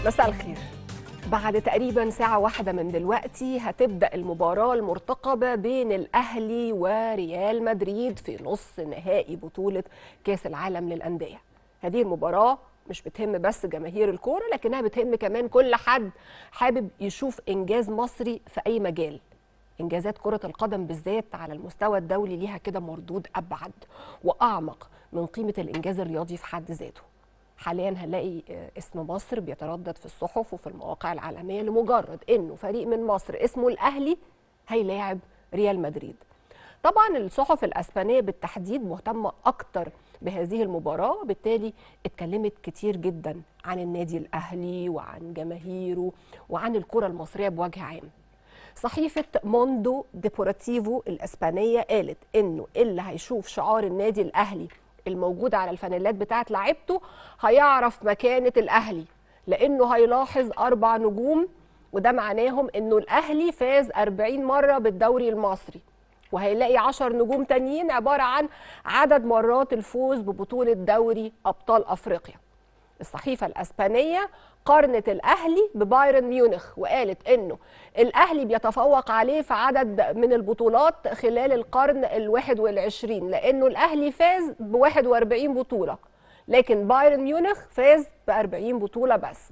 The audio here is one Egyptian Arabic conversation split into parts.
مساء الخير بعد تقريبا ساعة واحدة من دلوقتي هتبدأ المباراة المرتقبة بين الأهلي وريال مدريد في نص نهائي بطولة كأس العالم للأندية هذه المباراة مش بتهم بس جماهير الكورة لكنها بتهم كمان كل حد حابب يشوف إنجاز مصري في أي مجال إنجازات كرة القدم بالذات على المستوى الدولي ليها كده مردود أبعد وأعمق من قيمة الإنجاز الرياضي في حد ذاته حاليا هنلاقي اسم مصر بيتردد في الصحف وفي المواقع العالميه لمجرد انه فريق من مصر اسمه الاهلي هيلاعب ريال مدريد. طبعا الصحف الاسبانيه بالتحديد مهتمه اكتر بهذه المباراه وبالتالي اتكلمت كتير جدا عن النادي الاهلي وعن جماهيره وعن الكره المصريه بوجه عام. صحيفة موندو ديبوراتيفو الإسبانية قالت إنه اللي هيشوف شعار النادي الأهلي الموجود على الفانيلات بتاعت لعيبته هيعرف مكانة الأهلي لأنه هيلاحظ أربع نجوم وده معناهم إنه الأهلي فاز 40 مرة بالدوري المصري وهيلاقي 10 نجوم تانيين عبارة عن عدد مرات الفوز ببطولة دوري أبطال أفريقيا الصحيفة الأسبانية قارنت الأهلي ببايرن ميونخ وقالت إنه الأهلي بيتفوق عليه في عدد من البطولات خلال القرن الواحد والعشرين لأنه الأهلي فاز ب 41 بطولة لكن بايرن ميونخ فاز ب 40 بطولة بس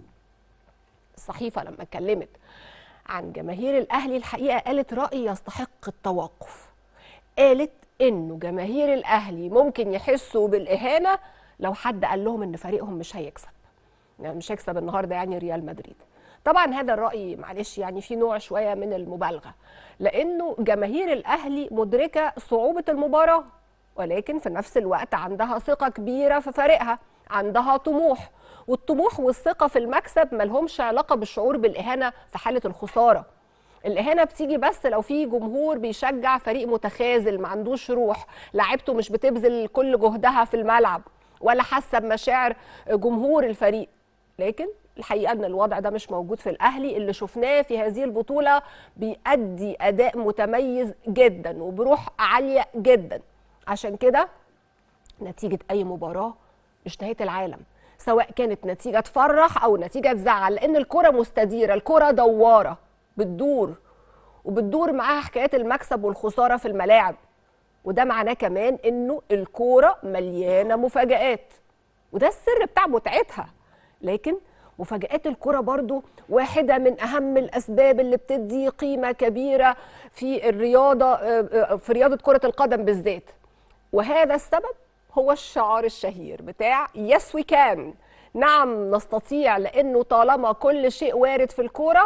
الصحيفة لما اتكلمت عن جماهير الأهلي الحقيقة قالت رأي يستحق التوقف قالت إنه جماهير الأهلي ممكن يحسوا بالإهانة لو حد قال لهم ان فريقهم مش هيكسب يعني مش هيكسب النهارده يعني ريال مدريد طبعا هذا الراي معلش يعني في نوع شويه من المبالغه لانه جماهير الاهلي مدركه صعوبه المباراه ولكن في نفس الوقت عندها ثقه كبيره في فريقها عندها طموح والطموح والثقه في المكسب ملهمش علاقه بالشعور بالاهانه في حاله الخساره الاهانه بتيجي بس لو في جمهور بيشجع فريق متخاذل ما عندوش روح لعيبته مش بتبذل كل جهدها في الملعب ولا حاسه بمشاعر جمهور الفريق لكن الحقيقه ان الوضع ده مش موجود في الاهلي اللي شفناه في هذه البطوله بيأدي اداء متميز جدا وبروح عاليه جدا عشان كده نتيجه اي مباراه مش نهايه العالم سواء كانت نتيجه تفرح او نتيجه تزعل لان الكره مستديره الكره دواره بتدور وبتدور معاها حكايات المكسب والخساره في الملاعب وده معناه كمان انه الكوره مليانه مفاجآت وده السر بتاع متعتها لكن مفاجآت الكرة برضو واحدة من أهم الأسباب اللي بتدي قيمة كبيرة في الرياضة في رياضة كرة القدم بالذات وهذا السبب هو الشعار الشهير بتاع يس وي كان نعم نستطيع لأنه طالما كل شيء وارد في الكورة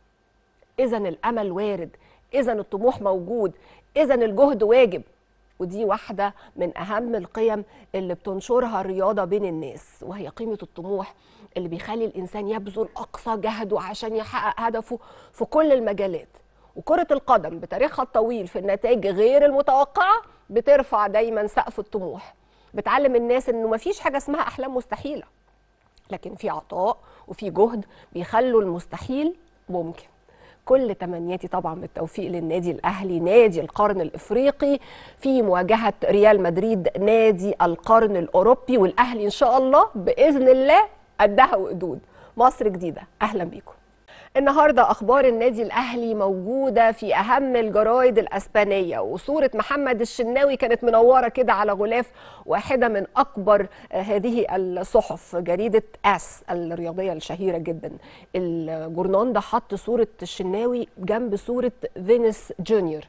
إذا الأمل وارد إذا الطموح موجود إذا الجهد واجب ودي واحدة من أهم القيم اللي بتنشرها الرياضة بين الناس وهي قيمة الطموح اللي بيخلي الإنسان يبذل أقصى جهده عشان يحقق هدفه في كل المجالات وكرة القدم بتاريخها الطويل في النتائج غير المتوقعة بترفع دايما سقف الطموح بتعلم الناس إنه مفيش حاجة اسمها أحلام مستحيلة لكن في عطاء وفي جهد بيخلوا المستحيل ممكن كل تمنياتي طبعا بالتوفيق للنادي الاهلي نادي القرن الافريقي في مواجهه ريال مدريد نادي القرن الاوروبي والاهلي ان شاء الله باذن الله قدها وقدود مصر جديده اهلا بيكم النهارده اخبار النادي الاهلي موجوده في اهم الجرايد الاسبانيه وصوره محمد الشناوي كانت منوره كده على غلاف واحده من اكبر هذه الصحف جريده اس الرياضيه الشهيره جدا الجورنان ده حط صوره الشناوي جنب صوره فينيس جونيور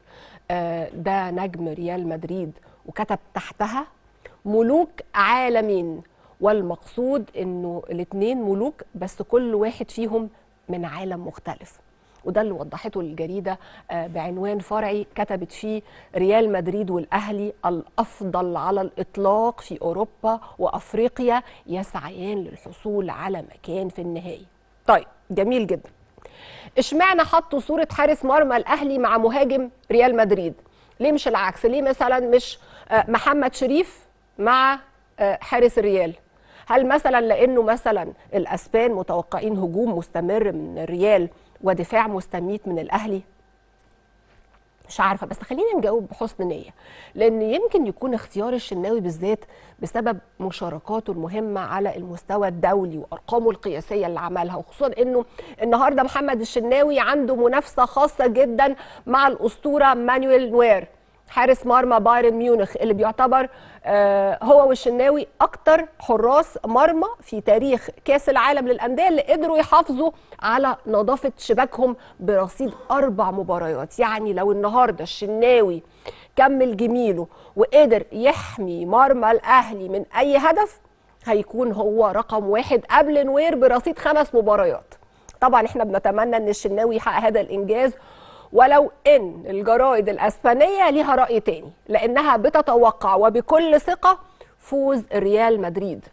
ده نجم ريال مدريد وكتب تحتها ملوك عالمين والمقصود انه الاثنين ملوك بس كل واحد فيهم من عالم مختلف وده اللي وضحته الجريدة بعنوان فرعي كتبت فيه ريال مدريد والأهلي الأفضل على الإطلاق في أوروبا وأفريقيا يسعيان للحصول على مكان في النهائي طيب جميل جدا اشمعنى حطوا صورة حارس مرمى الأهلي مع مهاجم ريال مدريد ليه مش العكس ليه مثلا مش محمد شريف مع حارس الريال هل مثلا لانه مثلا الاسبان متوقعين هجوم مستمر من الريال ودفاع مستميت من الاهلي مش عارفه بس خلينا نجاوب بحسن نيه لان يمكن يكون اختيار الشناوي بالذات بسبب مشاركاته المهمه على المستوى الدولي وارقامه القياسيه اللي عملها وخصوصا انه النهارده محمد الشناوي عنده منافسه خاصه جدا مع الاسطوره مانويل نوير حارس مرمى بايرن ميونخ اللي بيعتبر آه هو والشناوي اكتر حراس مرمى في تاريخ كاس العالم للانديه اللي قدروا يحافظوا على نظافه شباكهم برصيد اربع مباريات يعني لو النهارده الشناوي كمل جميله وقدر يحمي مرمى الاهلي من اي هدف هيكون هو رقم واحد قبل نوير برصيد خمس مباريات طبعا احنا بنتمنى ان الشناوي يحقق هذا الانجاز ولو ان الجرائد الاسبانيه ليها راي تاني لانها بتتوقع وبكل ثقه فوز ريال مدريد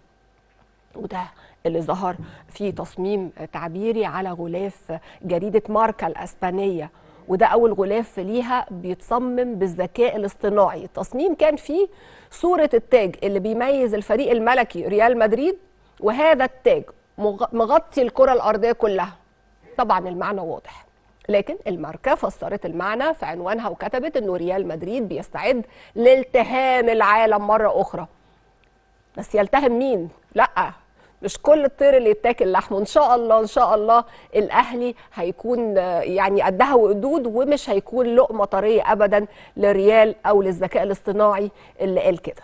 وده اللي ظهر في تصميم تعبيري على غلاف جريده ماركا الاسبانيه وده اول غلاف ليها بيتصمم بالذكاء الاصطناعي التصميم كان فيه صوره التاج اللي بيميز الفريق الملكي ريال مدريد وهذا التاج مغطي الكره الارضيه كلها طبعا المعنى واضح لكن الماركة فسرت المعنى في عنوانها وكتبت انه ريال مدريد بيستعد لالتهام العالم مرة أخرى بس يلتهم مين؟ لا مش كل الطير اللي يتاكل لحمه ان شاء الله ان شاء الله الاهلي هيكون يعني قدها وقدود ومش هيكون لقمه طريه ابدا للريال او للذكاء الاصطناعي اللي قال كده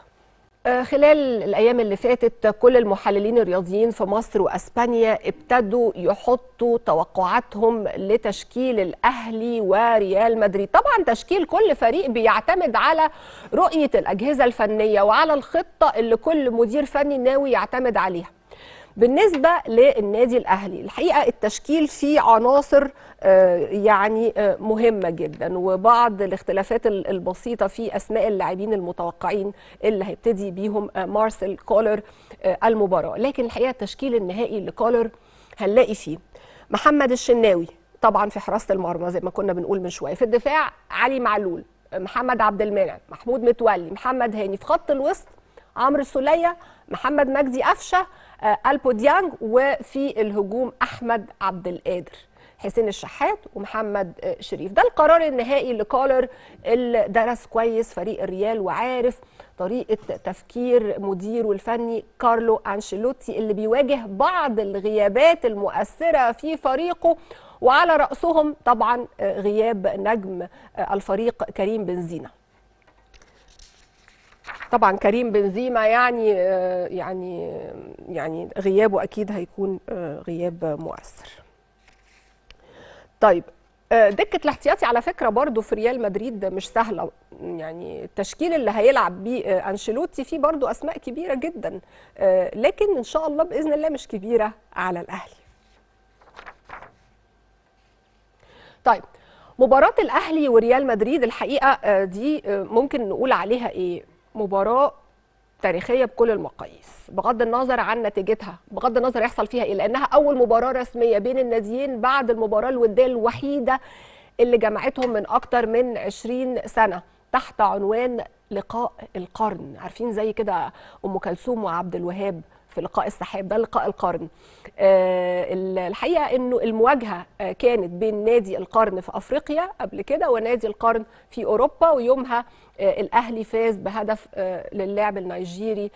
خلال الايام اللي فاتت كل المحللين الرياضيين في مصر واسبانيا ابتدوا يحطوا توقعاتهم لتشكيل الاهلي وريال مدريد طبعا تشكيل كل فريق بيعتمد على رؤيه الاجهزه الفنيه وعلى الخطه اللي كل مدير فني ناوي يعتمد عليها بالنسبة للنادي الأهلي الحقيقة التشكيل فيه عناصر يعني مهمة جدا وبعض الاختلافات البسيطة في أسماء اللاعبين المتوقعين اللي هيبتدي بيهم مارسيل كولر المباراة لكن الحقيقة التشكيل النهائي لكولر هنلاقي فيه محمد الشناوي طبعا في حراسة المرمى زي ما كنا بنقول من شوية في الدفاع علي معلول محمد عبد المنعم محمود متولي محمد هاني في خط الوسط عمرو السولية محمد مجدي قفشه البو ديانج وفي الهجوم احمد عبد القادر حسين الشحات ومحمد شريف ده القرار النهائي لكولر اللي درس كويس فريق الريال وعارف طريقه تفكير مديره الفني كارلو انشيلوتي اللي بيواجه بعض الغيابات المؤثره في فريقه وعلى راسهم طبعا غياب نجم الفريق كريم بنزيما طبعا كريم بنزيما يعني يعني يعني غيابه اكيد هيكون غياب مؤثر طيب دكه الاحتياطي على فكره برضو في ريال مدريد مش سهله يعني التشكيل اللي هيلعب بيه انشيلوتي فيه برضو اسماء كبيره جدا لكن ان شاء الله باذن الله مش كبيره على الاهلي طيب مباراه الاهلي وريال مدريد الحقيقه دي ممكن نقول عليها ايه مباراه تاريخيه بكل المقاييس بغض النظر عن نتيجتها بغض النظر يحصل فيها ايه لانها اول مباراه رسميه بين الناديين بعد المباراه الوديه الوحيده اللي جمعتهم من اكتر من 20 سنه تحت عنوان لقاء القرن عارفين زي كده ام كلثوم وعبد الوهاب في لقاء السحاب ده لقاء القرن آه الحقيقه انه المواجهه آه كانت بين نادي القرن في افريقيا قبل كده ونادي القرن في اوروبا ويومها آه الاهلي فاز بهدف للاعب النيجيري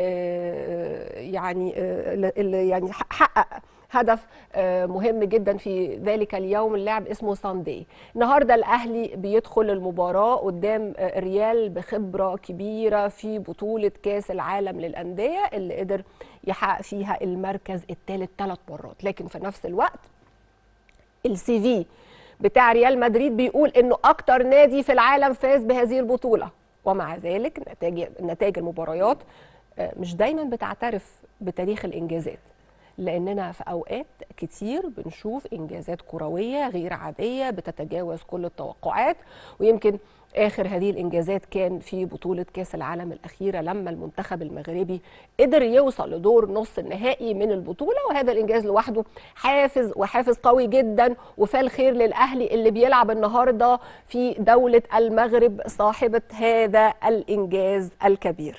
يعني اللي يعني حقق هدف مهم جدا في ذلك اليوم اللاعب اسمه ساندي النهارده الاهلي بيدخل المباراه قدام الريال بخبره كبيره في بطوله كاس العالم للانديه اللي قدر يحقق فيها المركز الثالث ثلاث مرات لكن في نفس الوقت السي في بتاع ريال مدريد بيقول انه اكتر نادي في العالم فاز بهذه البطوله ومع ذلك نتائج نتائج المباريات مش دايما بتعترف بتاريخ الانجازات لاننا في اوقات كتير بنشوف انجازات كرويه غير عاديه بتتجاوز كل التوقعات ويمكن اخر هذه الانجازات كان في بطوله كاس العالم الاخيره لما المنتخب المغربي قدر يوصل لدور نص النهائي من البطوله وهذا الانجاز لوحده حافز وحافز قوي جدا وفال خير للاهلي اللي بيلعب النهارده في دوله المغرب صاحبه هذا الانجاز الكبير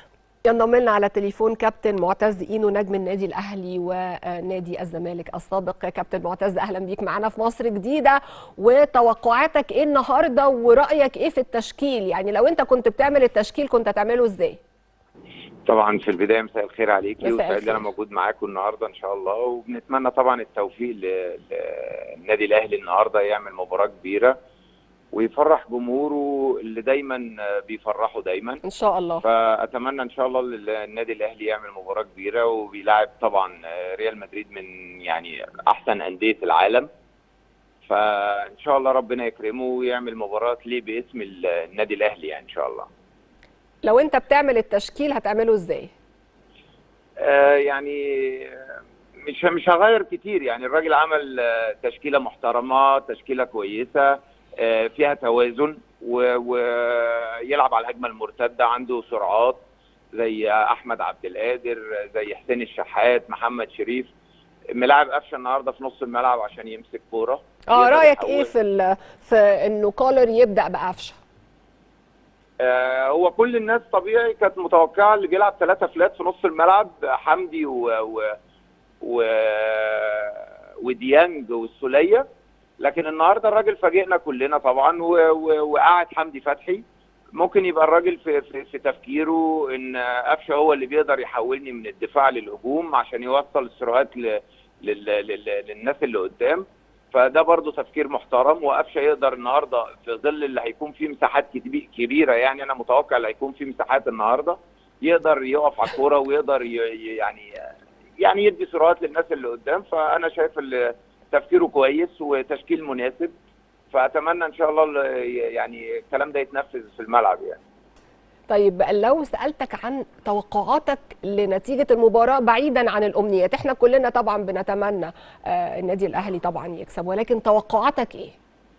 ينضم لنا على التليفون كابتن معتز اينو نجم النادي الاهلي ونادي الزمالك السابق كابتن معتز اهلا بيك معانا في مصر جديده وتوقعاتك ايه النهارده ورايك ايه في التشكيل يعني لو انت كنت بتعمل التشكيل كنت هتعمله ازاي طبعا في البدايه مساء الخير عليكي مساء وسعيد ان الخير. انا موجود معاكم النهارده ان شاء الله وبنتمنى طبعا التوفيق ل- للنادي الاهلي النهارده يعمل مباراه كبيره ويفرح جمهوره اللي دايما بيفرحوا دايما ان شاء الله فاتمنى ان شاء الله ال- النادي الاهلي يعمل مباراه كبيره وبيلاعب طبعا ريال مدريد من يعني احسن انديه العالم فان شاء الله ربنا يكرمه ويعمل مباراه تليق باسم ال- النادي الاهلي يعني ان شاء الله لو انت بتعمل التشكيل هتعمله ازاي آه، يعني آه، مش مش هغير كتير يعني الراجل عمل آه، تشكيله محترمه تشكيله كويسه آه، فيها توازن و- ويلعب على الهجمه المرتده عنده سرعات زي احمد عبد القادر زي حسين الشحات محمد شريف ملاعب قفشه النهارده في نص الملعب عشان يمسك كوره اه يقدر رايك يحول. ايه في ال- في انه كولر يبدا بقفشه آه، هو كل الناس طبيعي كانت متوقعه اللي بيلعب ثلاثه فلات في نص الملعب حمدي و, و... و... وديانج والسوليه لكن النهارده الراجل فاجئنا كلنا طبعا و... و... وقعد حمدي فتحي ممكن يبقى الراجل في, في, في تفكيره ان قفشه هو اللي بيقدر يحولني من الدفاع للهجوم عشان يوصل السرعات ل... لل... لل... للناس اللي قدام فده برضه تفكير محترم وقفشه يقدر النهارده في ظل اللي هيكون فيه مساحات كتبي- كبيره يعني انا متوقع اللي هيكون فيه مساحات النهارده يقدر يقف على الكوره ويقدر ي... ي- يعني يعني يدي سرعات للناس اللي قدام فانا شايف ال- تفكيره كويس وتشكيل مناسب فاتمنى ان شاء الله ال- يعني الكلام ده يتنفذ في الملعب يعني طيب لو سألتك عن توقعاتك لنتيجة المباراة بعيدا عن الأمنيات احنا كلنا طبعا بنتمنى آه النادي الأهلي طبعا يكسب ولكن توقعاتك ايه؟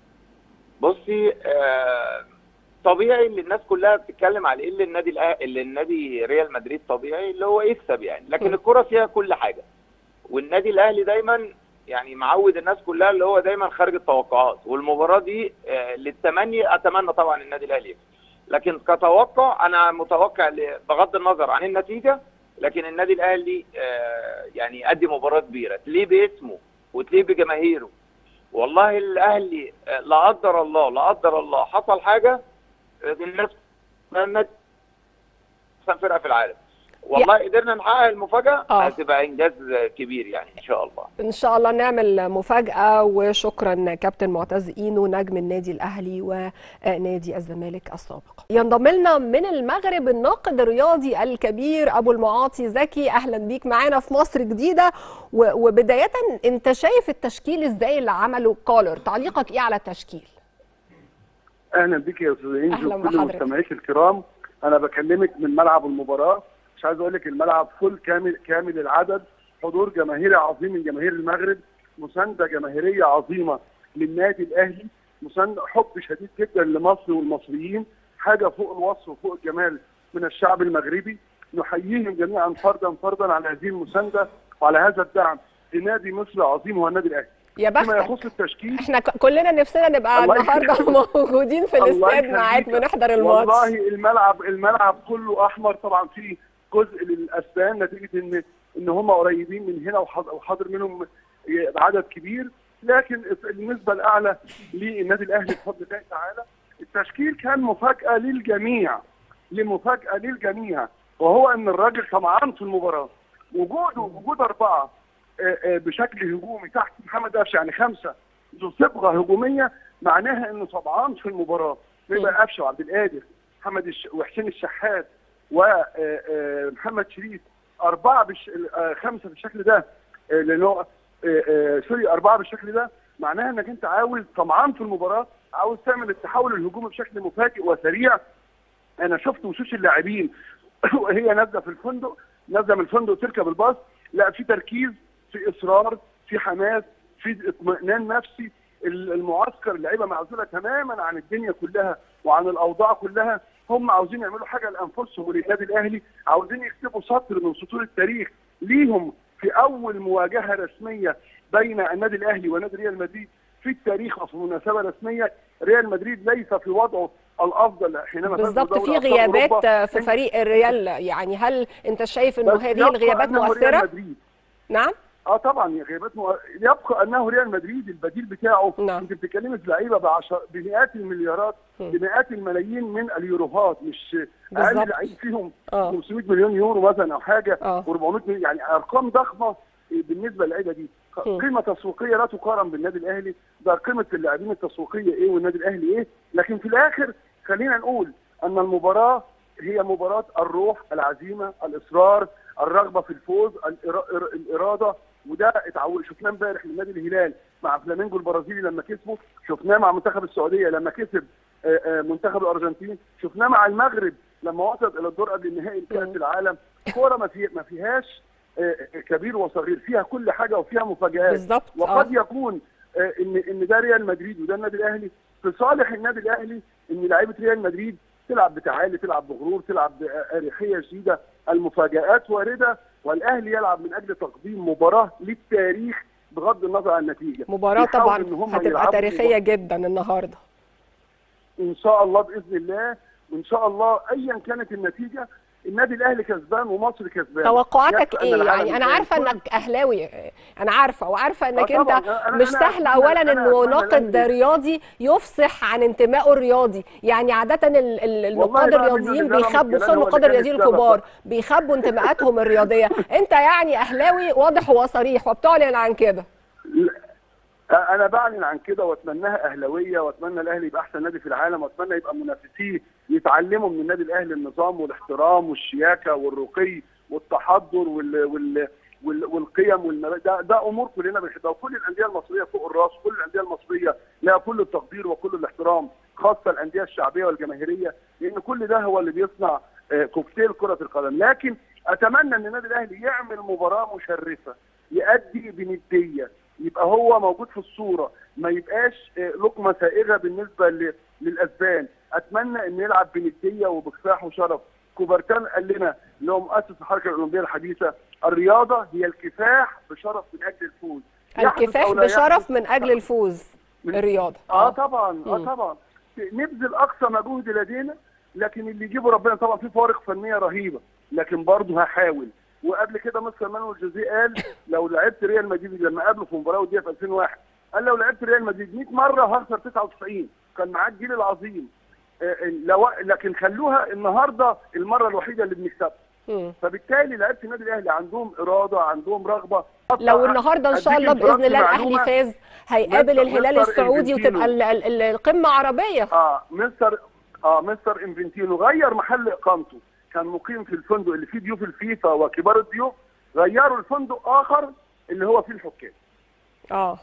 بصي آه طبيعي اللي الناس كلها بتتكلم على ايه اللي النادي الأه- اللي النادي ريال مدريد طبيعي اللي هو يكسب يعني لكن م. الكرة فيها كل حاجه والنادي الاهلي دايما يعني معود الناس كلها اللي هو دايما خارج التوقعات والمباراه دي آه للتمني اتمنى طبعا النادي الاهلي يكسب لكن كتوقع انا متوقع ل- بغض النظر عن النتيجه لكن النادي الاهلي آه يعني يقدم مباراه كبيره تليه باسمه وتليه بجماهيره والله الاهلي آه، لا قدر الله لا قدر الله حصل حاجه آه، الناس النادي احسن فرقه في العالم والله قدرنا نحقق المفاجاه آه. هتبقى انجاز آه، كبير يعني ان شاء الله إن شاء الله نعمل مفاجأة وشكرا كابتن معتز إينو نجم النادي الأهلي ونادي الزمالك السابق ينضم لنا من المغرب الناقد الرياضي الكبير أبو المعاطي زكي أهلا بيك معانا في مصر جديدة و- وبداية أنت شايف التشكيل إزاي اللي عمله كولر تعليقك إيه على التشكيل؟ اهلا بك يا استاذ انجي أهلاً وكل بحضرتك. مستمعيك الكرام انا بكلمك من ملعب المباراه مش عايز اقول لك الملعب فل كامل كامل العدد حضور جماهيري عظيم من جماهير المغرب مسانده جماهيريه عظيمه للنادي الاهلي مسانده حب شديد جدا لمصر والمصريين حاجه فوق الوصف وفوق الجمال من الشعب المغربي نحييهم جميعا فردا فردا على هذه المسانده وعلى هذا الدعم لنادي مصر عظيم هو النادي الاهلي يا فيما بختك يخص التشكيل احنا ك- كلنا نفسنا نبقى الله النهارده يخليك. موجودين في الله الاستاد يخليك. معاك بنحضر الماتش والله الملعب الملعب كله احمر طبعا في جزء للاسبان نتيجه ان ان هم قريبين من هنا وحاضر وحاضر منهم عدد كبير لكن النسبه الاعلى للنادي الاهلي بفضل الله تعالى التشكيل كان مفاجاه للجميع لمفاجاه للجميع وهو ان الراجل طمعان في المباراه وجوده وجود اربعه آه، آه، بشكل هجومي تحت محمد قفشه يعني خمسه ذو صبغه هجوميه معناها انه طبعان في المباراه بيبقى قفشه وعبد القادر محمد الش... وحسين الشحات ومحمد شريف اربعه بش... آه، خمسه بالشكل ده آه، لان هو آه، آه، سوري اربعه بالشكل ده معناها انك انت عاوز طمعان في المباراه عاوز تعمل التحول الهجومي بشكل مفاجئ وسريع انا شفت وشوش اللاعبين وهي نازله في الفندق نازله من الفندق تركب الباص لا في تركيز في اصرار في حماس في اطمئنان نفسي المعسكر اللعيبه معزوله تماما عن الدنيا كلها وعن الاوضاع كلها هم عاوزين يعملوا حاجه لانفسهم وللنادي الاهلي عاوزين يكتبوا سطر من سطور التاريخ ليهم في اول مواجهه رسميه بين النادي الاهلي ونادي ريال مدريد في التاريخ وفي مناسبه رسميه ريال مدريد ليس في وضعه الافضل حينما فاز بالظبط بدوري في أبطال غيابات أوروبا. في فريق الريال يعني هل انت شايف انه بس هذه يبقى الغيابات أنه ريال مؤثره مدريد. نعم اه طبعا يا غيابات مو... يبقى انه ريال مدريد البديل بتاعه نعم. انت بتتكلمي في لعيبه بعشر بمئات المليارات م. بمئات الملايين من اليوروهات مش بالظبط. اقل لعيب فيهم آه. 500 مليون يورو مثلا او حاجه آه. و400 مليون يعني ارقام ضخمه بالنسبه للعيبه دي م. قيمه تسويقيه لا تقارن بالنادي الاهلي ده قيمه اللاعبين التسويقيه ايه والنادي الاهلي ايه لكن في الاخر خلينا نقول ان المباراه هي مباراه الروح العزيمه الاصرار الرغبه في الفوز الإرا- الاراده وده اتعود شفناه امبارح من نادي الهلال مع فلامينجو البرازيلي لما كسبوا شفناه مع منتخب السعوديه لما كسب آه، آه، منتخب الارجنتين شفناه مع المغرب لما وصل الى الدور قبل النهائي لكاس مم. العالم كوره ما في ما فيهاش آه، آه، كبير وصغير فيها كل حاجه وفيها مفاجآت بالظبط وقد اه يكون آه، ان ان ده ريال مدريد وده النادي الاهلي في صالح النادي الاهلي ان لعيبه ريال مدريد تلعب بتعالي تلعب بغرور تلعب باريحيه شديده المفاجات وارده والاهلي يلعب من اجل تقديم مباراه للتاريخ بغض النظر عن النتيجه مباراه بيحاول طبعا إن هم هتبقى يلعبوا تاريخيه جدا النهارده ان شاء الله باذن الله وان شاء الله ايا كانت النتيجه النادي الاهلي كسبان ومصر كسبان توقعاتك يكفي أن ايه العالم يعني انا كله- عارفه انك اهلاوي انا عارفه وعارفه انك آه انت طبعاً. أنا- مش أنا سهل أتمنى- اولا أنا انه أتمنى ناقد الأهلي- رياضي يفصح عن انتمائه الرياضي يعني عاده ال- ال- النقاد بقى منه الرياضيين اللي ظلم بيخبوا الكلام خصوصا هو النقاد اللي كان الرياضيين السبب الكبار بقى. بيخبوا انتماءاتهم الرياضيه انت يعني اهلاوي واضح وصريح وبتعلن عن كده انا بعلن عن كده واتمناها اهلاويه واتمنى الاهلي يبقى احسن نادي في العالم واتمنى يبقى منافسيه يتعلموا من النادي الاهلي النظام والاحترام والشياكه والرقي والتحضر وال وال وال والقيم والمبادئ ده, ده امور كلنا بنحبها وكل الانديه المصريه فوق الراس كل الانديه المصريه لها كل التقدير وكل الاحترام خاصه الانديه الشعبيه والجماهيريه لان كل ده هو اللي بيصنع آه، كوكتيل كره القدم لكن اتمنى ان النادي الاهلي يعمل مباراه مشرفه يؤدي بنديه يبقى هو موجود في الصوره ما يبقاش آه، لقمه سائغه بالنسبه ل- للاسبان اتمنى ان يلعب بنديه وبكفاح وشرف كوبرتان قال لنا اللي هو مؤسس الحركه الاولمبيه الحديثه الرياضه هي الكفاح بشرف من اجل الفوز يحدث الكفاح أو لا يحدث، بشرف من اجل الفوز من- الرياضه اه طبعا اه مم. طبعا نبذل اقصى مجهود لدينا لكن اللي يجيبه ربنا طبعا في فوارق فنيه رهيبه لكن برضه هحاول وقبل كده مستر مانويل جوزيه قال لو لعبت ريال مدريد لما قابله في مباراه وديه في 2001 قال لو لعبت ريال مدريد 100 مره هخسر 99 كان معاه الجيل العظيم آه، لو لكن خلوها النهارده المره الوحيده اللي بنكسبها مم. فبالتالي لعيبه النادي الاهلي عندهم اراده عندهم رغبه لو النهارده ان شاء أديك الله باذن انفراد الله في الاهلي معلومة. فاز هيقابل مستر- الهلال مستر السعودي إنفنتينو. وتبقى ال- ال- ال- القمه عربيه اه مستر اه مستر انفنتينو غير محل اقامته كان مقيم في الفندق اللي فيه ضيوف الفيفا وكبار الضيوف غيروا الفندق اخر اللي هو فيه الحكام اه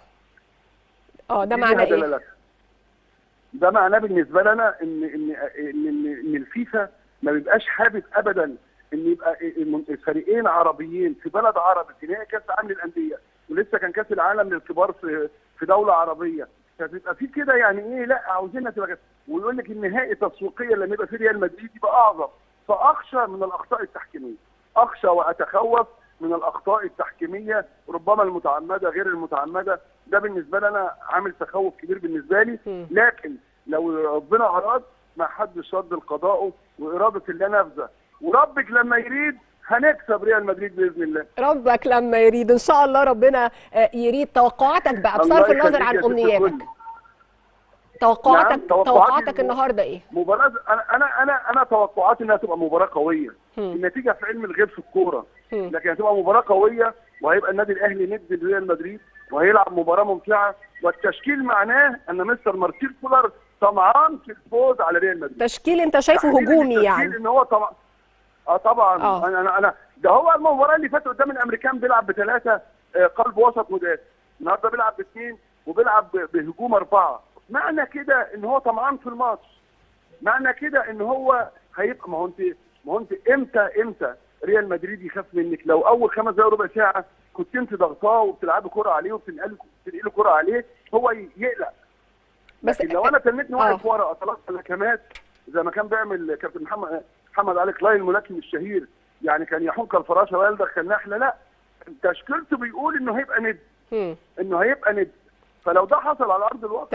اه ده دي معناه ليها ايه دلالات. ده معناه بالنسبه لنا ان ان ان ان, إن الفيفا ما بيبقاش حابب ابدا ان يبقى فريقين عربيين في بلد عربي في نهائي كاس العالم للانديه ولسه كان كاس العالم للكبار في في دوله عربيه فبيبقى في كده يعني ايه لا عاوزينها تبقى كده ويقول لك النهائي تسويقيا لما يبقى في ريال مدريد يبقى اعظم فاخشى من الاخطاء التحكيميه اخشى واتخوف من الاخطاء التحكيميه ربما المتعمده غير المتعمده ده بالنسبه لنا عامل تخوف كبير بالنسبه لي مم. لكن لو ربنا اراد ما حدش رد لقضائه واراده الله نافذه وربك لما يريد هنكسب ريال مدريد باذن الله ربك لما يريد ان شاء الله ربنا آه، يريد توقعاتك بقى الله بصرف النظر يخليك عن يا ست امنياتك الكل. توقعاتك نعم، توقعاتي توقعاتك الم- النهارده ايه مباراه انا انا انا انا توقعاتي انها تبقى مباراه قويه مم. النتيجه في علم الغيب في الكوره مم. لكن هتبقى مباراه قويه وهيبقى النادي الاهلي ند لريال مدريد وهيلعب مباراه ممتعه والتشكيل معناه ان مستر مارسيل كولر طمعان في الفوز على ريال مدريد تشكيل انت شايفه تحديد هجومي التشكيل يعني ان هو طبعا اه طبعا آه. انا انا انا ده هو المباراه اللي فاتت قدام الامريكان بيلعب بثلاثه آه، قلب وسط مدافع النهارده بيلعب باثنين وبيلعب ب- بهجوم اربعه معنى كده ان هو طمعان في الماتش معنى كده ان هو هيبقى ما هو انت ما هو انت امتى امتى ريال مدريد يخاف منك لو اول خمس دقايق ربع ساعه كنت انت ضغطاه وبتلعبي كره عليه وبتنقلي بتنقلي كره عليه هو ي- يقلق بس لكن لو انا تنيتني واقف آه. ورا اطلقت الهجمات زي ما كان بيعمل كابتن محمد محمد علي كلاين الملاكم الشهير يعني كان يحك الفراشه ويلدغ النحله لا تشكيلته بيقول انه هيبقى ند مم. انه هيبقى ند فلو ده حصل على ارض الواقع تمام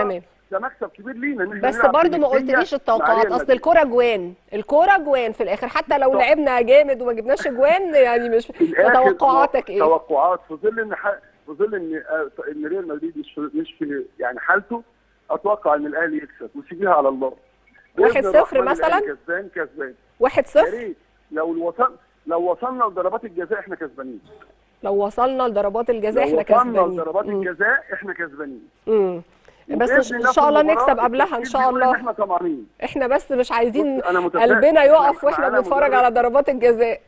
ده مكسب كبير لينا إن إحنا بس نلعب برضو ما بندية قلتليش مع التوقعات ريال اصل مدريد. الكوره جوان الكوره جوان في الاخر حتى لو طب. لعبنا جامد وما جبناش جوان يعني مش في الآخر توقعاتك ايه توقعات في ظل ان ح... في ظل ان آه، ان ريال مدريد مش في... مش في يعني حالته اتوقع ان الاهلي يكسب وسيبيها على الله واحد بإذن صفر الرحمن مثلاً؟ الأهلي كسبان كسبان واحد يا صفر ريت لو وصل لو وصلنا لضربات الجزاء احنا كسبانين لو وصلنا لضربات الجزاء لو احنا وصلنا كسبانين لضربات مم. الجزاء احنا كسبانين مم. بس وبإذن ان الله شاء في الله المباراة نكسب قبلها ان التركيز شاء بيقول إن الله احنا طمعانين احنا بس مش عايزين بص، أنا متفائل. قلبنا يقف إحنا واحنا معانا بنتفرج مدرب. على ضربات الجزاء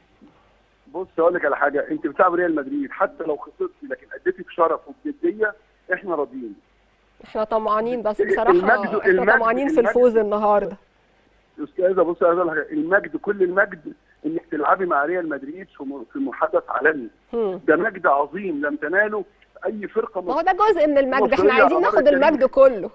بص اقول لك على حاجه انت بتلعب ريال مدريد حتى لو خسرتي لكن اديتي بشرف وبجديه احنا راضيين احنا طمعانين بس المجد- بصراحه احنا المجد- طمعانين في المجد- الفوز النهارده استاذه بص عايز اقول لك حاجة، المجد كل المجد انك تلعبي مع ريال مدريد في م- في محدث عالمي مم. ده مجد عظيم لم تناله اي فرقه ما هو ده جزء من المجد احنا مصرية عايزين على ناخد مر التاريخ. المجد كله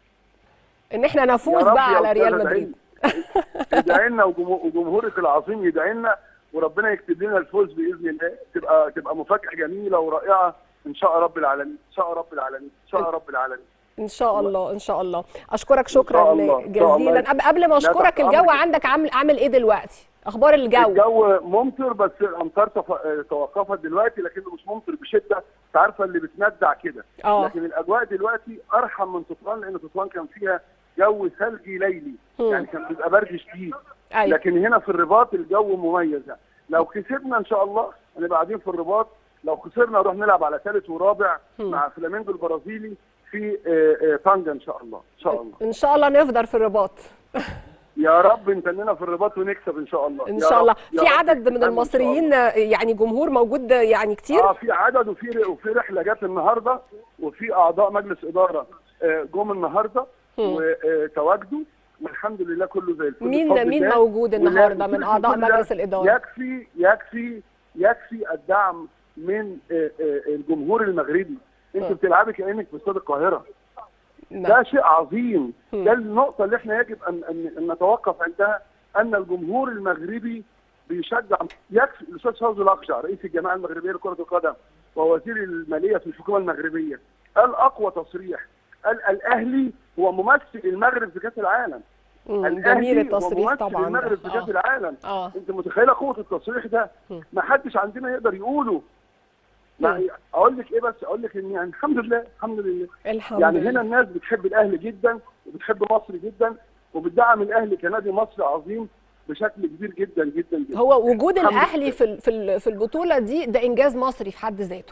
ان احنا نفوز يا رب بقى يا على ريال أستاذة مدريد دعينا. ادعي لنا وجمهور- وجمهورك العظيم يدعي لنا وربنا يكتب لنا الفوز باذن الله تبقى تبقى مفاجاه جميله ورائعه ان شاء رب العالمين ان شاء رب العالمين ان شاء رب العالمين ان شاء الله ان شاء الله اشكرك شكرا الله، إن شاء الله. جزيلا قبل- قبل ما لا اشكرك تحت الجو أمرك. عندك عامل عامل ايه دلوقتي اخبار الجو الجو ممطر بس الامطار تف- توقفت دلوقتي لكنه مش ممطر بشده انت عارفه اللي بتندع كده اه لكن الاجواء دلوقتي ارحم من تطوان لان تطوان كان فيها جو ثلجي ليلي مم. يعني كان بيبقى برد شديد ايوه لكن هنا في الرباط الجو مميز يعني. لو كسبنا ان شاء الله هنبقى قاعدين في الرباط لو خسرنا نروح نلعب على ثالث ورابع مم. مع فلامينجو البرازيلي في آه، آه، طنجة ان شاء الله ان شاء الله ان شاء الله نفضل في الرباط يا رب نتننا في الرباط ونكسب ان شاء الله ان يا شاء رب. الله يا في رب عدد نكسب من إن شاء المصريين يعني جمهور موجود يعني كتير اه في عدد وفي وفي رحله جت النهارده وفي اعضاء مجلس اداره آه، جم النهارده مم. وتواجدوا والحمد لله كله زي الفل مين بفضل مين الله. موجود النهارده ولا- من اعضاء كل ده مجلس الاداره يكفي يكفي يكفي الدعم من آه، آه، الجمهور المغربي انت مم. بتلعبي كانك في استاد القاهره نعم. ده شيء عظيم مم. ده النقطه اللي احنا يجب ان ان, أن نتوقف عندها ان الجمهور المغربي بيشجع يكفي الاستاذ فوزي الاقجع رئيس الجماعه المغربيه لكره القدم ووزير الماليه في الحكومه المغربيه قال اقوى تصريح قال الاهلي هو ممثل المغرب في كاس العالم مم، الأهلي جميل هو التصريح ممثل طبعا ده. المغرب في كاس آه. العالم اه انت متخيله قوه التصريح ده مم. ما حدش عندنا يقدر يقوله مم. ما اقول لك ايه بس اقول لك ان يعني الحمد لله الحمد لله الحمد يعني لله هنا الناس بتحب الاهلي جدا وبتحب مصر جدا وبتدعم الاهلي كنادي مصري عظيم بشكل كبير جدا جدا جدا هو وجود الحمد الاهلي لله. في ال- في ال- في البطوله دي ده انجاز مصري في حد ذاته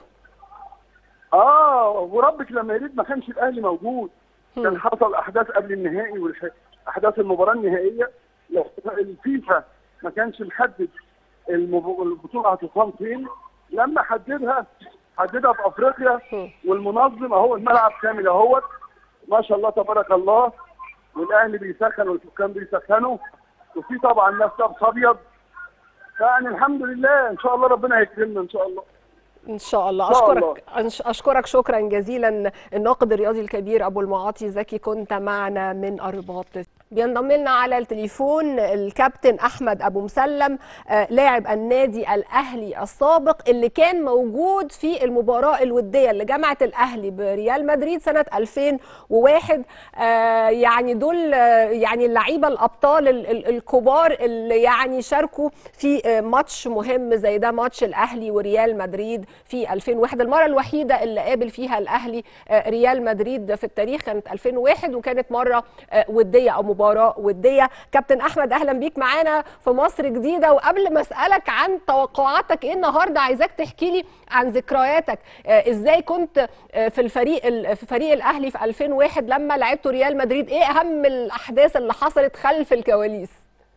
اه وربك لما يريد ما كانش الاهلي موجود كان مم. حصل احداث قبل النهائي واحداث المباراه النهائيه لو الفيفا ما كانش محدد المب- البطوله هتقام فين لما حددها حددها في افريقيا مم. والمنظم اهو الملعب كامل اهوت ما شاء الله تبارك الله والاهلي بيسخن والحكام بيسخنوا وفي طبعا ناس لابس ابيض يعني الحمد لله ان شاء الله ربنا هيكرمنا ان شاء الله ان شاء الله إن شاء اشكرك أنش- اشكرك شكرا جزيلا الناقد الرياضي الكبير ابو المعاطي زكي كنت معنا من الرباط بينضم لنا على التليفون الكابتن احمد ابو مسلم آه، لاعب النادي الاهلي السابق اللي كان موجود في المباراه الوديه اللي جمعت الاهلي بريال مدريد سنه 2001 آه، يعني دول آه، يعني اللعيبه الابطال ال- ال- الكبار اللي يعني شاركوا في آه، ماتش مهم زي ده ماتش الاهلي وريال مدريد في 2001 المره الوحيده اللي قابل فيها الاهلي آه، ريال مدريد في التاريخ كانت 2001 وكانت مره آه، وديه او مباراه وديه كابتن احمد اهلا بيك معانا في مصر جديده وقبل ما اسالك عن توقعاتك ايه النهارده عايزاك تحكي لي عن ذكرياتك آه، ازاي كنت آه، في الفريق ال- في فريق الاهلي في 2001 لما لعبتوا ريال مدريد ايه اهم الاحداث اللي حصلت خلف الكواليس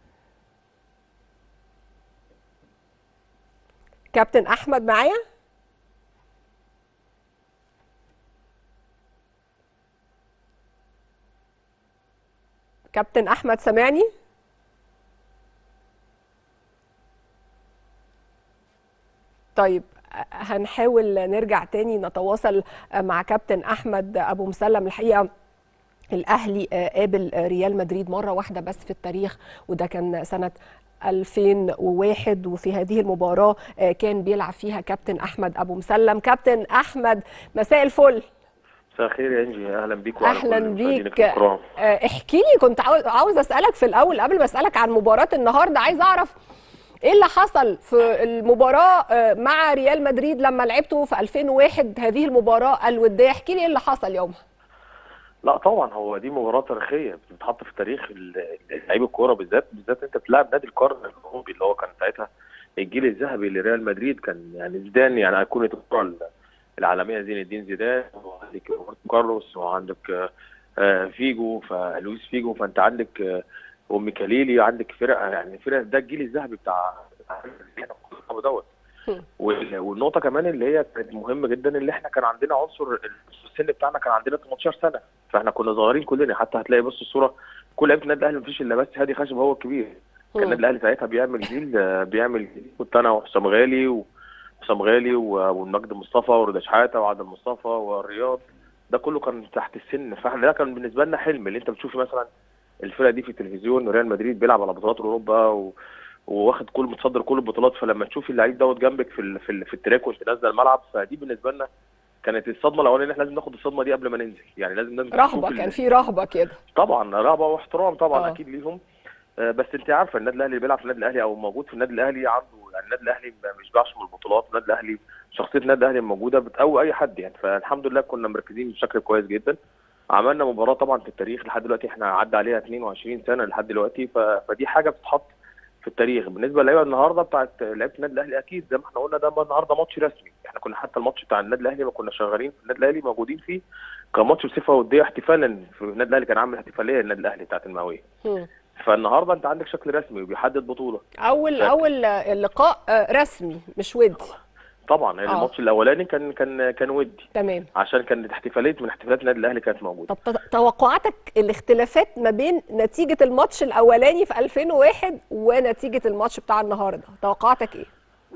كابتن احمد معايا كابتن احمد سامعني طيب هنحاول نرجع تاني نتواصل مع كابتن احمد ابو مسلم الحقيقه الاهلي قابل ريال مدريد مره واحده بس في التاريخ وده كان سنه 2001 وفي هذه المباراه كان بيلعب فيها كابتن احمد ابو مسلم كابتن احمد مساء الفل مساء الخير يا انجي اهلا بيك أهلاً بيك. آه، احكي لي كنت عاوز عاوز اسالك في الاول قبل ما اسالك عن مباراه النهارده عايز اعرف ايه اللي حصل في المباراه آه، مع ريال مدريد لما لعبتوا في 2001 هذه المباراه الوديه احكي لي ايه اللي حصل يومها لا طبعا هو دي مباراه تاريخيه بتتحط في تاريخ ال- لعيب الكوره بالذات بالذات انت بتلعب نادي القرن الاوروبي اللي هو كان ساعتها الجيل الذهبي لريال مدريد كان يعني زيدان يعني ايقونه الكره العالميه زين الدين زيدان وعندك روبرتو كارلوس وعندك آه، آه، فيجو فلويس فيجو فانت عندك آه، وميكاليلي عندك فرق يعني فرق ده الجيل الذهبي بتاع بتاع دوت هم. وال- والنقطه كمان اللي هي كانت مهمه جدا اللي احنا كان عندنا عنصر السن بتاعنا كان عندنا 18 سنه فاحنا كنا صغيرين كلنا حتى هتلاقي بص الصوره كل لعيبه النادي الاهلي مفيش الا بس هادي خشب هو الكبير كان النادي الاهلي ساعتها بيعمل جيل آه، بيعمل جيل كنت انا وحسام غالي وحسام غالي و- والمجد مصطفى ورضا شحاته وعادل مصطفى والرياض ده كله كان تحت السن فاحنا ده كان بالنسبه لنا حلم اللي انت بتشوف مثلا الفرقه دي في التلفزيون ريال مدريد بيلعب على بطولات اوروبا و... وواخد كل متصدر كل البطولات فلما تشوف اللعيب دوت جنبك في ال... في, ال... في التراك وانت نازله الملعب فدي بالنسبه لنا كانت الصدمه الاولانيه ان احنا لازم ناخد الصدمه دي قبل ما ننزل يعني لازم ننزل رهبه نشوف كان ال- في رهبه كده طبعا رهبه واحترام طبعا آه. أوه. اكيد ليهم آه، بس انت عارفه النادي الاهلي اللي بيلعب في النادي الاهلي او موجود في النادي الاهلي عنده يعني النادي الاهلي ما بيشبعش من البطولات النادي الاهلي شخصيه النادي الاهلي موجوده بتقوي اي حد يعني فالحمد لله كنا مركزين بشكل كويس جدا عملنا مباراه طبعا في التاريخ لحد دلوقتي احنا عدى عليها 22 سنه لحد دلوقتي ف... فدي حاجه بتتحط في التاريخ بالنسبه للعيبه النهارده بتاعت لعيبه النادي الاهلي اكيد زي ما احنا قلنا ده النهارده ماتش رسمي احنا كنا حتى الماتش بتاع النادي الاهلي ما كنا شغالين في النادي الاهلي موجودين فيه كان ماتش بصفه وديه احتفالا في النادي الاهلي كان عامل احتفاليه النادي الاهلي بتاعت المئويه هم. فالنهارده انت عندك شكل رسمي وبيحدد بطوله اول فاكر. اول لقاء آه، رسمي مش ودي طبعا يعني آه. الماتش الاولاني كان كان كان ودي تمام عشان كانت احتفاليه من احتفالات النادي الاهلي كانت موجوده طب ت- توقعاتك الاختلافات ما بين نتيجة الماتش الأولاني في 2001 ونتيجة الماتش بتاع النهاردة توقعاتك إيه؟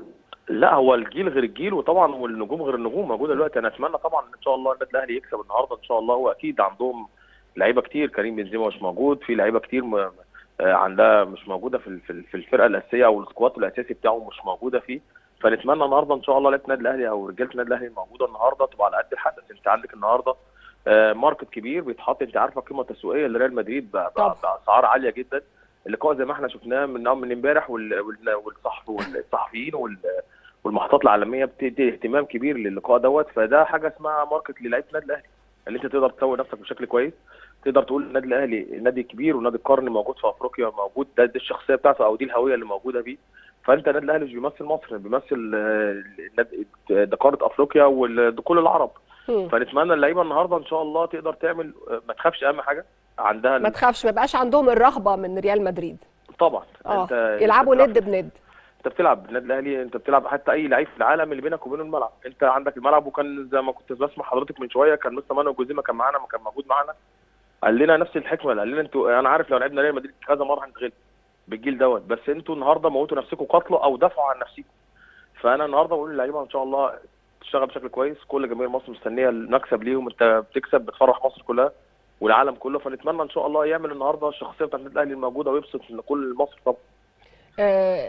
لا هو الجيل غير الجيل وطبعا والنجوم غير النجوم موجوده دلوقتي انا اتمنى طبعا ان شاء الله النادي الاهلي يكسب النهارده ان شاء الله واكيد عندهم لعيبه كتير كريم بنزيما مش موجود في لعيبه كتير م... آه، عندها مش موجوده في ال- في ال- في الفرقه الاساسيه او السكواد الاساسي بتاعه مش موجوده فيه فنتمنى النهارده ان شاء الله لعيبه النادي الاهلي او رجاله النادي الاهلي الموجوده النهارده تبقى على قد الحدث انت عندك النهارده آه، ماركت كبير بيتحط انت عارفه القيمه التسويقيه لريال مدريد بقى طبعا. بقى- باسعار عاليه جدا اللقاء زي ما احنا شفناه من من امبارح وال- وال- والصحف والصحفيين وال والمحطات العالميه بتدي اهتمام كبير للقاء دوت فده حاجه اسمها ماركت للعيبه النادي الاهلي اللي انت تقدر تسوي نفسك بشكل كويس تقدر تقول النادي الاهلي نادي كبير ونادي القرن موجود في افريقيا موجود ده دي الشخصيه بتاعته او دي الهويه اللي موجوده فيه فانت النادي الاهلي مش بيمثل مصر بيمثل آه، النادي- ده قاره افريقيا وكل العرب هم. فنتمنى اللعيبه النهارده ان شاء الله تقدر تعمل آه، ما تخافش اهم حاجه عندها ما تخافش ما يبقاش عندهم الرهبة من ريال مدريد طبعا اه انت يلعبوا بتلعب- ند بند انت بتلعب النادي الاهلي انت بتلعب حتى اي لعيب في العالم اللي بينك وبينه الملعب انت عندك الملعب وكان زي ما كنت بسمع حضرتك من شويه كان مستر مانو جوزيما كان معانا ما كان موجود معانا قال لنا نفس الحكمه قال لنا انتوا انا عارف لو لعبنا ريال مدريد كذا مره هنتغلب بالجيل دوت بس انتوا النهارده موتوا نفسكم قتلوا او دافعوا عن نفسكم فانا النهارده بقول للعيبه ان شاء الله تشتغل بشكل كويس كل جماهير مصر مستنيه المكسب ليهم انت بتكسب بتفرح مصر كلها والعالم كله فنتمنى ان شاء الله يعمل النهارده الشخصيه بتاعت النادي الاهلي الموجوده ويبسط كل مصر طبعا آه،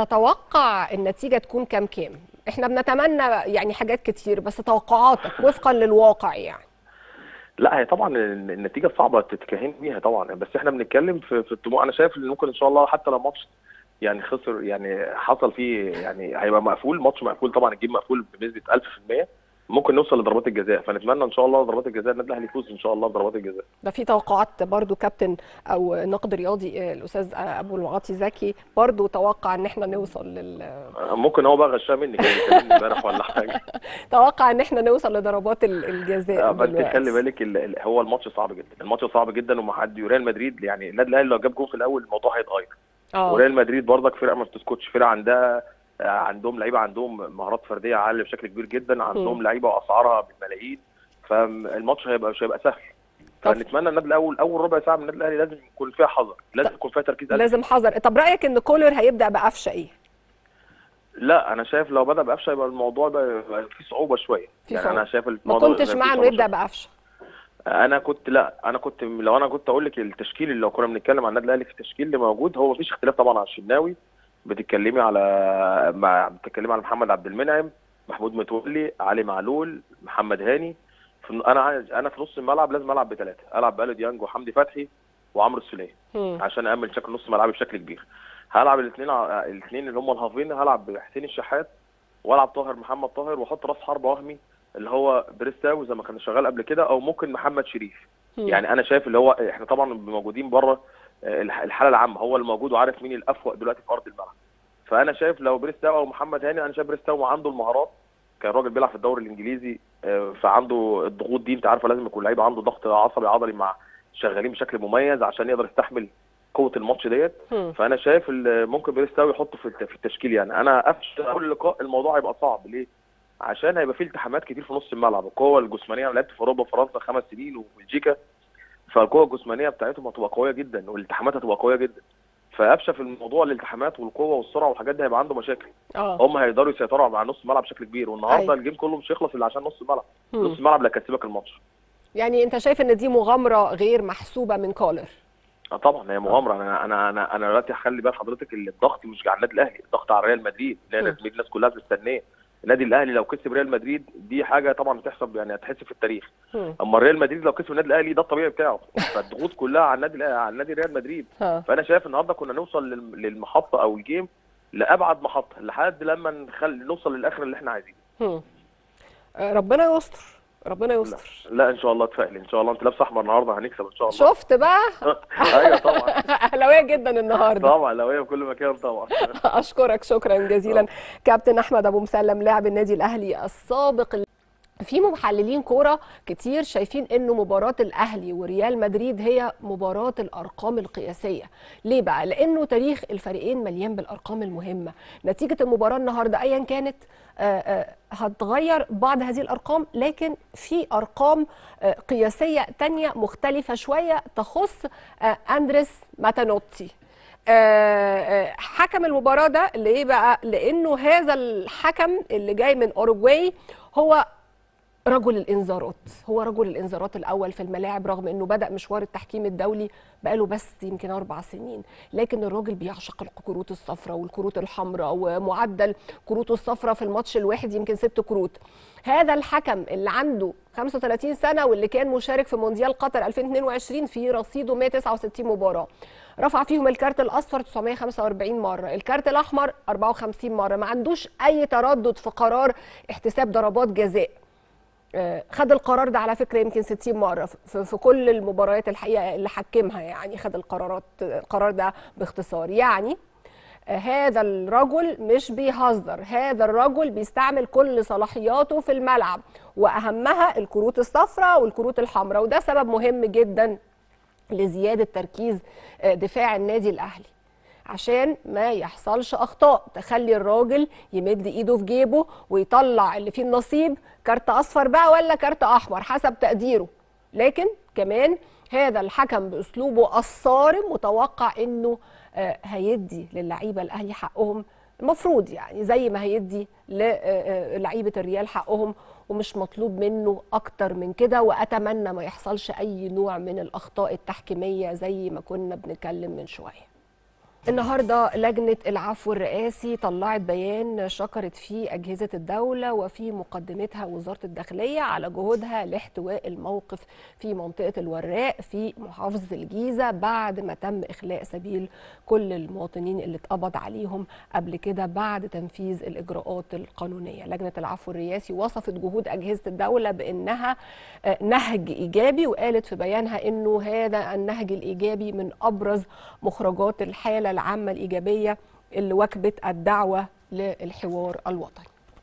تتوقع النتيجة تكون كام كام؟ احنا بنتمنى يعني حاجات كتير بس توقعاتك وفقا للواقع يعني لا هي طبعا النتيجه صعبه تتكهن بيها طبعا بس احنا بنتكلم في في الطموح انا شايف ان ممكن ان شاء الله حتى لو ماتش يعني خسر يعني حصل فيه يعني هيبقى مقفول ماتش مقفول طبعا الجيم مقفول بنسبه 1000% ممكن نوصل لضربات الجزاء فنتمنى ان شاء الله ضربات الجزاء النادي الاهلي يفوز ان شاء الله بضربات الجزاء ده في توقعات برضو كابتن او ناقد رياضي آه، الاستاذ آه، ابو المعاطي زكي برضو توقع ان احنا نوصل لل ممكن هو بقى غشاه مني كان بيكلمني امبارح ولا حاجه توقع ان احنا نوصل لضربات ال- الجزاء بس دلوقتي. خلي بالك ال- ال- هو الماتش صعب جدا الماتش صعب جدا وما حد ريال مدريد يعني النادي الاهلي لو جاب جول في الاول الموضوع هيتغير اه وريال مدريد برضك فرقه ما بتسكتش فرقه عندها آه، عندهم لعيبه عندهم مهارات فرديه عاليه بشكل كبير جدا عندهم مم. لعيبه واسعارها بالملايين فالماتش هيبقى مش هيبقى سهل طب- فنتمنى النادي الاول اول ربع ساعه من النادي الاهلي لازم يكون فيها حذر لازم طب- يكون فيها تركيز قلبي. لازم حذر طب رايك ان كولر هيبدا بقفشه ايه لا انا شايف لو بدا بقفشه يبقى الموضوع ده يبقى فيه صعوبه شويه في يعني صعوبة. انا شايف ما الموضوع كنتش فيه مع انه صعوبة يبدا شوية. بقفشه انا كنت لا انا كنت لو انا كنت اقول لك التشكيل اللي لو كنا بنتكلم عن النادي الاهلي في التشكيل اللي موجود هو مفيش اختلاف طبعا على الشناوي بتتكلمي على مع بتتكلمي على محمد عبد المنعم محمود متولي علي معلول محمد هاني في انا عايز انا في نص الملعب لازم العب بثلاثه العب بقى ديانج وحمدي فتحي وعمرو السوليه مم. عشان امن شكل نص ملعبي بشكل كبير هلعب الاثنين الاثنين اللي هم الهافين هلعب بحسين الشحات والعب طاهر محمد طاهر واحط راس حربه وهمي اللي هو بريستاو زي ما كان شغال قبل كده او ممكن محمد شريف مم. يعني انا شايف اللي هو احنا طبعا موجودين بره آه، الح- الحاله العامه هو الموجود وعارف مين الافوق دلوقتي في ارض الملعب فانا شايف لو بريستاو او محمد هاني انا شايف بريستاو عنده المهارات كان راجل بيلعب في الدوري الانجليزي آه، فعنده الضغوط دي انت عارفه لازم يكون لعيب عنده ضغط عصبي عضلي مع شغالين بشكل مميز عشان يقدر يستحمل قوه الماتش ديت مم. فانا شايف ال- ممكن بريستاو يحطه في الت- في التشكيل يعني انا قفش اول لقاء الموضوع هيبقى صعب ليه؟ عشان هيبقى فيه التحامات كتير في نص الملعب القوه الجسمانيه انا لعبت في اوروبا وفرنسا خمس سنين وبلجيكا فالقوه الجسمانيه بتاعتهم هتبقى قويه جدا والالتحامات هتبقى قويه جدا فقفشه في الموضوع الالتحامات والقوه والسرعه والحاجات دي هيبقى عنده مشاكل اه هم هيقدروا يسيطروا على نص الملعب بشكل كبير والنهارده أيوة. الجيم كله مش هيخلص الا عشان نص الملعب مم. نص الملعب اللي هيكسبك الماتش يعني انت شايف ان دي مغامره غير محسوبه من كولر اه طبعا هي مغامره انا انا انا انا دلوقتي هخلي بال حضرتك ان الضغط مش على النادي الاهلي الضغط على ريال مدريد لان م. الناس كلها مستنيه النادي الاهلي لو كسب ريال مدريد دي حاجه طبعا هتحسب يعني هتحسب في التاريخ مم. اما ريال مدريد لو كسب النادي الاهلي ده الطبيعي بتاعه فالضغوط كلها على النادي الأهلي- على النادي ريال مدريد ها فانا شايف النهارده كنا نوصل لل- للمحطه او الجيم لابعد محطه لحد لما نخل... نوصل للاخر اللي احنا عايزينه مم. آه، ربنا يستر ربنا يستر لا ان شاء الله اتفائل ان شاء الله انت لابس احمر النهارده هنكسب ان شاء الله شفت بقى ايوه طبعا اهلاويه جدا النهارده طبعا لو هي في كل مكان طبعا اشكرك شكرا جزيلا كابتن احمد ابو مسلم لاعب النادي الاهلي السابق في محللين كوره كتير شايفين انه مباراه الاهلي وريال مدريد هي مباراه الارقام القياسيه ليه بقى لانه تاريخ الفريقين مليان بالارقام المهمه نتيجه المباراه النهارده ايا كانت آه، آه، هتغير بعض هذه الارقام لكن في ارقام آه، قياسيه تانية مختلفه شويه تخص آه، اندريس ماتانوتي آه، آه، حكم المباراة ده ليه بقى؟ لأنه هذا الحكم اللي جاي من أوروجواي هو رجل الانذارات هو رجل الانذارات الاول في الملاعب رغم انه بدا مشوار التحكيم الدولي بقاله بس يمكن اربع سنين لكن الراجل بيعشق الكروت الصفراء والكروت الحمراء ومعدل كروته الصفراء في الماتش الواحد يمكن ست كروت هذا الحكم اللي عنده 35 سنه واللي كان مشارك في مونديال قطر 2022 في رصيده 169 مباراه رفع فيهم الكارت الاصفر 945 مره الكارت الاحمر 54 مره ما عندوش اي تردد في قرار احتساب ضربات جزاء آه، خد القرار ده على فكره يمكن 60 مره في, في كل المباريات الحقيقه اللي حكمها يعني خد القرارات القرار ده باختصار يعني آه، هذا الرجل مش بيهزر هذا الرجل بيستعمل كل صلاحياته في الملعب واهمها الكروت الصفراء والكروت الحمراء وده سبب مهم جدا لزياده تركيز آه، دفاع النادي الاهلي عشان ما يحصلش اخطاء تخلي الراجل يمد ايده في جيبه ويطلع اللي فيه النصيب كارت اصفر بقى ولا كارت احمر حسب تقديره لكن كمان هذا الحكم باسلوبه الصارم متوقع انه آه، هيدي للعيبه الاهلي حقهم المفروض يعني زي ما هيدي للعيبه الريال حقهم ومش مطلوب منه اكتر من كده واتمنى ما يحصلش اي نوع من الاخطاء التحكيميه زي ما كنا بنتكلم من شويه النهارده لجنه العفو الرئاسي طلعت بيان شكرت فيه اجهزه الدوله وفي مقدمتها وزاره الداخليه على جهودها لاحتواء الموقف في منطقه الوراق في محافظه الجيزه بعد ما تم اخلاء سبيل كل المواطنين اللي اتقبض عليهم قبل كده بعد تنفيذ الاجراءات القانونيه لجنه العفو الرئاسي وصفت جهود اجهزه الدوله بانها آه، نهج ايجابي وقالت في بيانها انه هذا النهج الايجابي من ابرز مخرجات الحاله العامه الايجابيه اللي واكبت الدعوه للحوار الوطني.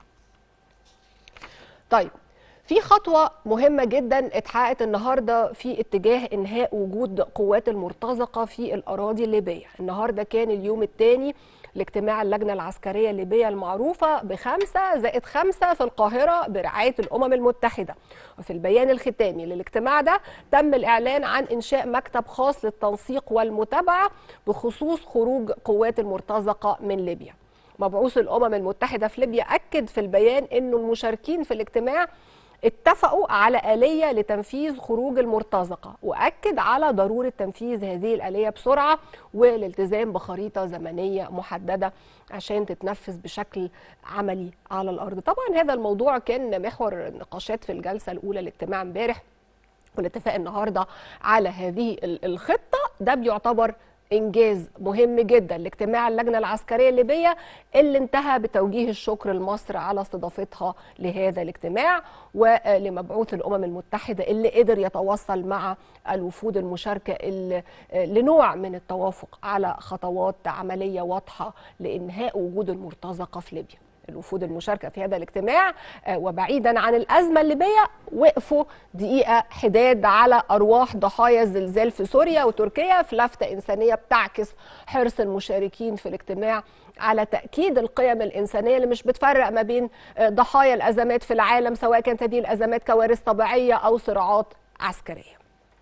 طيب في خطوة مهمة جدا اتحققت النهاردة في اتجاه إنهاء وجود قوات المرتزقة في الأراضي الليبية النهاردة كان اليوم الثاني لاجتماع اللجنة العسكرية الليبية المعروفة بخمسة زائد خمسة في القاهرة برعاية الأمم المتحدة وفي البيان الختامي للاجتماع ده تم الإعلان عن إنشاء مكتب خاص للتنسيق والمتابعة بخصوص خروج قوات المرتزقة من ليبيا مبعوث الأمم المتحدة في ليبيا أكد في البيان أنه المشاركين في الاجتماع اتفقوا على آلية لتنفيذ خروج المرتزقة وأكد على ضرورة تنفيذ هذه الآلية بسرعة والالتزام بخريطة زمنية محددة عشان تتنفذ بشكل عملي على الأرض طبعا هذا الموضوع كان محور نقاشات في الجلسة الأولى الاجتماع امبارح والاتفاق النهارده على هذه الخطه ده بيعتبر انجاز مهم جدا لاجتماع اللجنه العسكريه الليبيه اللي انتهى بتوجيه الشكر لمصر على استضافتها لهذا الاجتماع ولمبعوث الامم المتحده اللي قدر يتواصل مع الوفود المشاركه اللي لنوع من التوافق على خطوات عمليه واضحه لانهاء وجود المرتزقه في ليبيا. الوفود المشاركة في هذا الاجتماع وبعيدا عن الأزمة الليبية وقفوا دقيقة حداد على أرواح ضحايا الزلزال في سوريا وتركيا في لفتة إنسانية بتعكس حرص المشاركين في الاجتماع على تأكيد القيم الإنسانية اللي مش بتفرق ما بين ضحايا الأزمات في العالم سواء كانت هذه الأزمات كوارث طبيعية أو صراعات عسكرية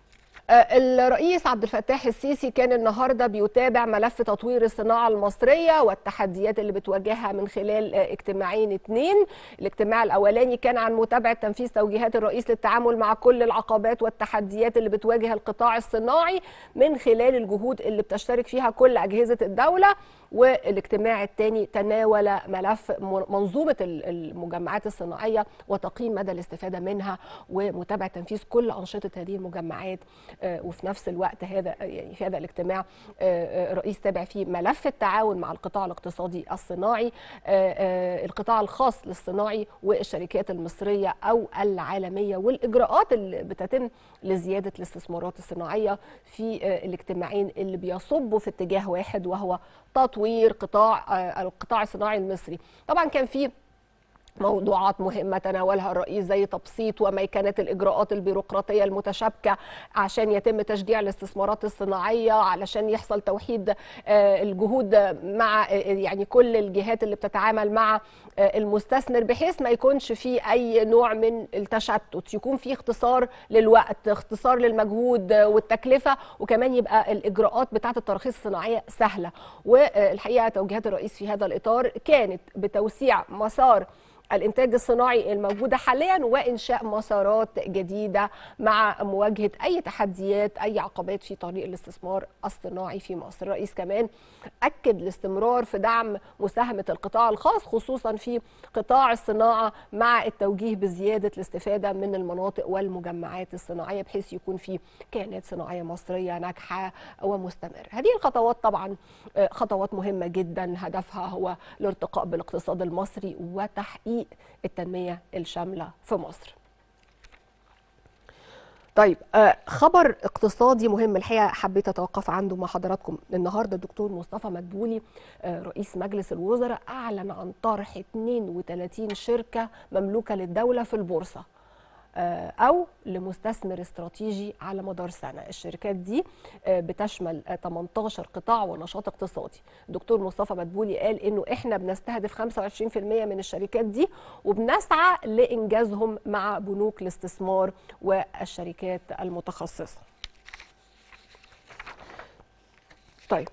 الرئيس عبد الفتاح السيسي كان النهارده بيتابع ملف تطوير الصناعه المصريه والتحديات اللي بتواجهها من خلال اجتماعين اثنين، الاجتماع الاولاني كان عن متابعه تنفيذ توجيهات الرئيس للتعامل مع كل العقبات والتحديات اللي بتواجه القطاع الصناعي من خلال الجهود اللي بتشترك فيها كل اجهزه الدوله، والاجتماع الثاني تناول ملف منظومه المجمعات الصناعيه وتقييم مدى الاستفاده منها ومتابعه تنفيذ كل انشطه هذه المجمعات وفي نفس الوقت هذا يعني في هذا الاجتماع الرئيس تابع فيه ملف التعاون مع القطاع الاقتصادي الصناعي القطاع الخاص للصناعي والشركات المصريه او العالميه والاجراءات اللي بتتم لزياده الاستثمارات الصناعيه في الاجتماعين اللي بيصبوا في اتجاه واحد وهو تطوير قطاع القطاع الصناعي المصري طبعا كان في موضوعات مهمة تناولها الرئيس زي تبسيط وميكنة الإجراءات البيروقراطية المتشابكة عشان يتم تشجيع الاستثمارات الصناعية علشان يحصل توحيد الجهود مع يعني كل الجهات اللي بتتعامل مع المستثمر بحيث ما يكونش في أي نوع من التشتت يكون في اختصار للوقت اختصار للمجهود والتكلفة وكمان يبقى الإجراءات بتاعة التراخيص الصناعية سهلة والحقيقة توجيهات الرئيس في هذا الإطار كانت بتوسيع مسار الانتاج الصناعي الموجوده حاليا وانشاء مسارات جديده مع مواجهه اي تحديات اي عقبات في طريق الاستثمار الصناعي في مصر الرئيس كمان اكد الاستمرار في دعم مساهمه القطاع الخاص خصوصا في قطاع الصناعه مع التوجيه بزياده الاستفاده من المناطق والمجمعات الصناعيه بحيث يكون في كيانات صناعيه مصريه ناجحه ومستمره هذه الخطوات طبعا خطوات مهمه جدا هدفها هو الارتقاء بالاقتصاد المصري وتحقيق تحقيق التنمية الشاملة في مصر طيب خبر اقتصادي مهم الحقيقه حبيت اتوقف عنده مع حضراتكم النهارده الدكتور مصطفى مدبولي رئيس مجلس الوزراء اعلن عن طرح 32 شركه مملوكه للدوله في البورصه او لمستثمر استراتيجي على مدار سنه الشركات دي بتشمل 18 قطاع ونشاط اقتصادي دكتور مصطفى مدبولي قال انه احنا بنستهدف 25% من الشركات دي وبنسعى لانجازهم مع بنوك الاستثمار والشركات المتخصصه طيب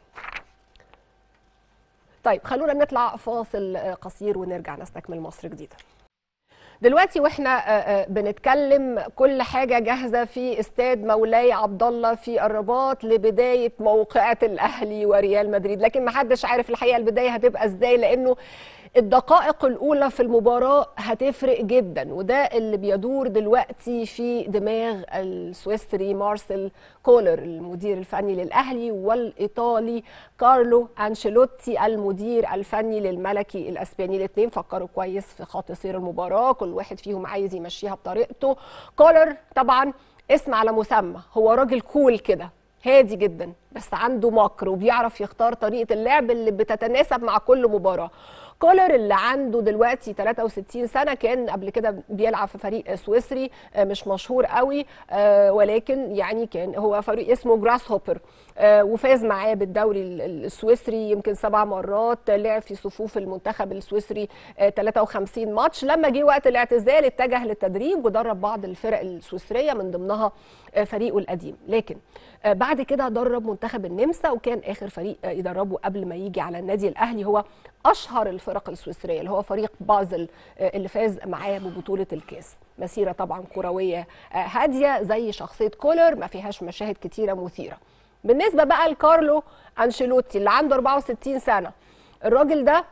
طيب خلونا نطلع فاصل قصير ونرجع نستكمل مصر جديده دلوقتي واحنا بنتكلم كل حاجه جاهزه في استاد مولاي عبد الله في الرباط لبدايه موقعه الاهلي وريال مدريد لكن ما حدش عارف الحقيقه البدايه هتبقى ازاي لانه الدقائق الاولى في المباراه هتفرق جدا وده اللي بيدور دلوقتي في دماغ السويسري مارسيل كولر المدير الفني للاهلي والايطالي كارلو انشيلوتي المدير الفني للملكي الاسباني الاثنين فكروا كويس في خط سير المباراه كل واحد فيهم عايز يمشيها بطريقته كولر طبعا اسم على مسمى هو راجل كول كده هادي جدا بس عنده مكر وبيعرف يختار طريقه اللعب اللي بتتناسب مع كل مباراه كولر اللي عنده دلوقتي 63 سنه كان قبل كده بيلعب في فريق سويسري مش مشهور قوي ولكن يعني كان هو فريق اسمه جراس هوبر وفاز معاه بالدوري السويسري يمكن سبع مرات لعب في صفوف المنتخب السويسري 53 ماتش لما جه وقت الاعتزال اتجه للتدريب ودرب بعض الفرق السويسريه من ضمنها فريقه القديم لكن بعد كده درب منتخب النمسا وكان اخر فريق يدربه قبل ما يجي على النادي الاهلي هو اشهر الفرق السويسريه اللي هو فريق بازل آه، اللي فاز معاه ببطوله الكاس مسيره طبعا كرويه آه، هاديه زي شخصيه كولر ما فيهاش مشاهد كتيره مثيره بالنسبه بقى لكارلو انشيلوتي اللي عنده 64 سنه الراجل ده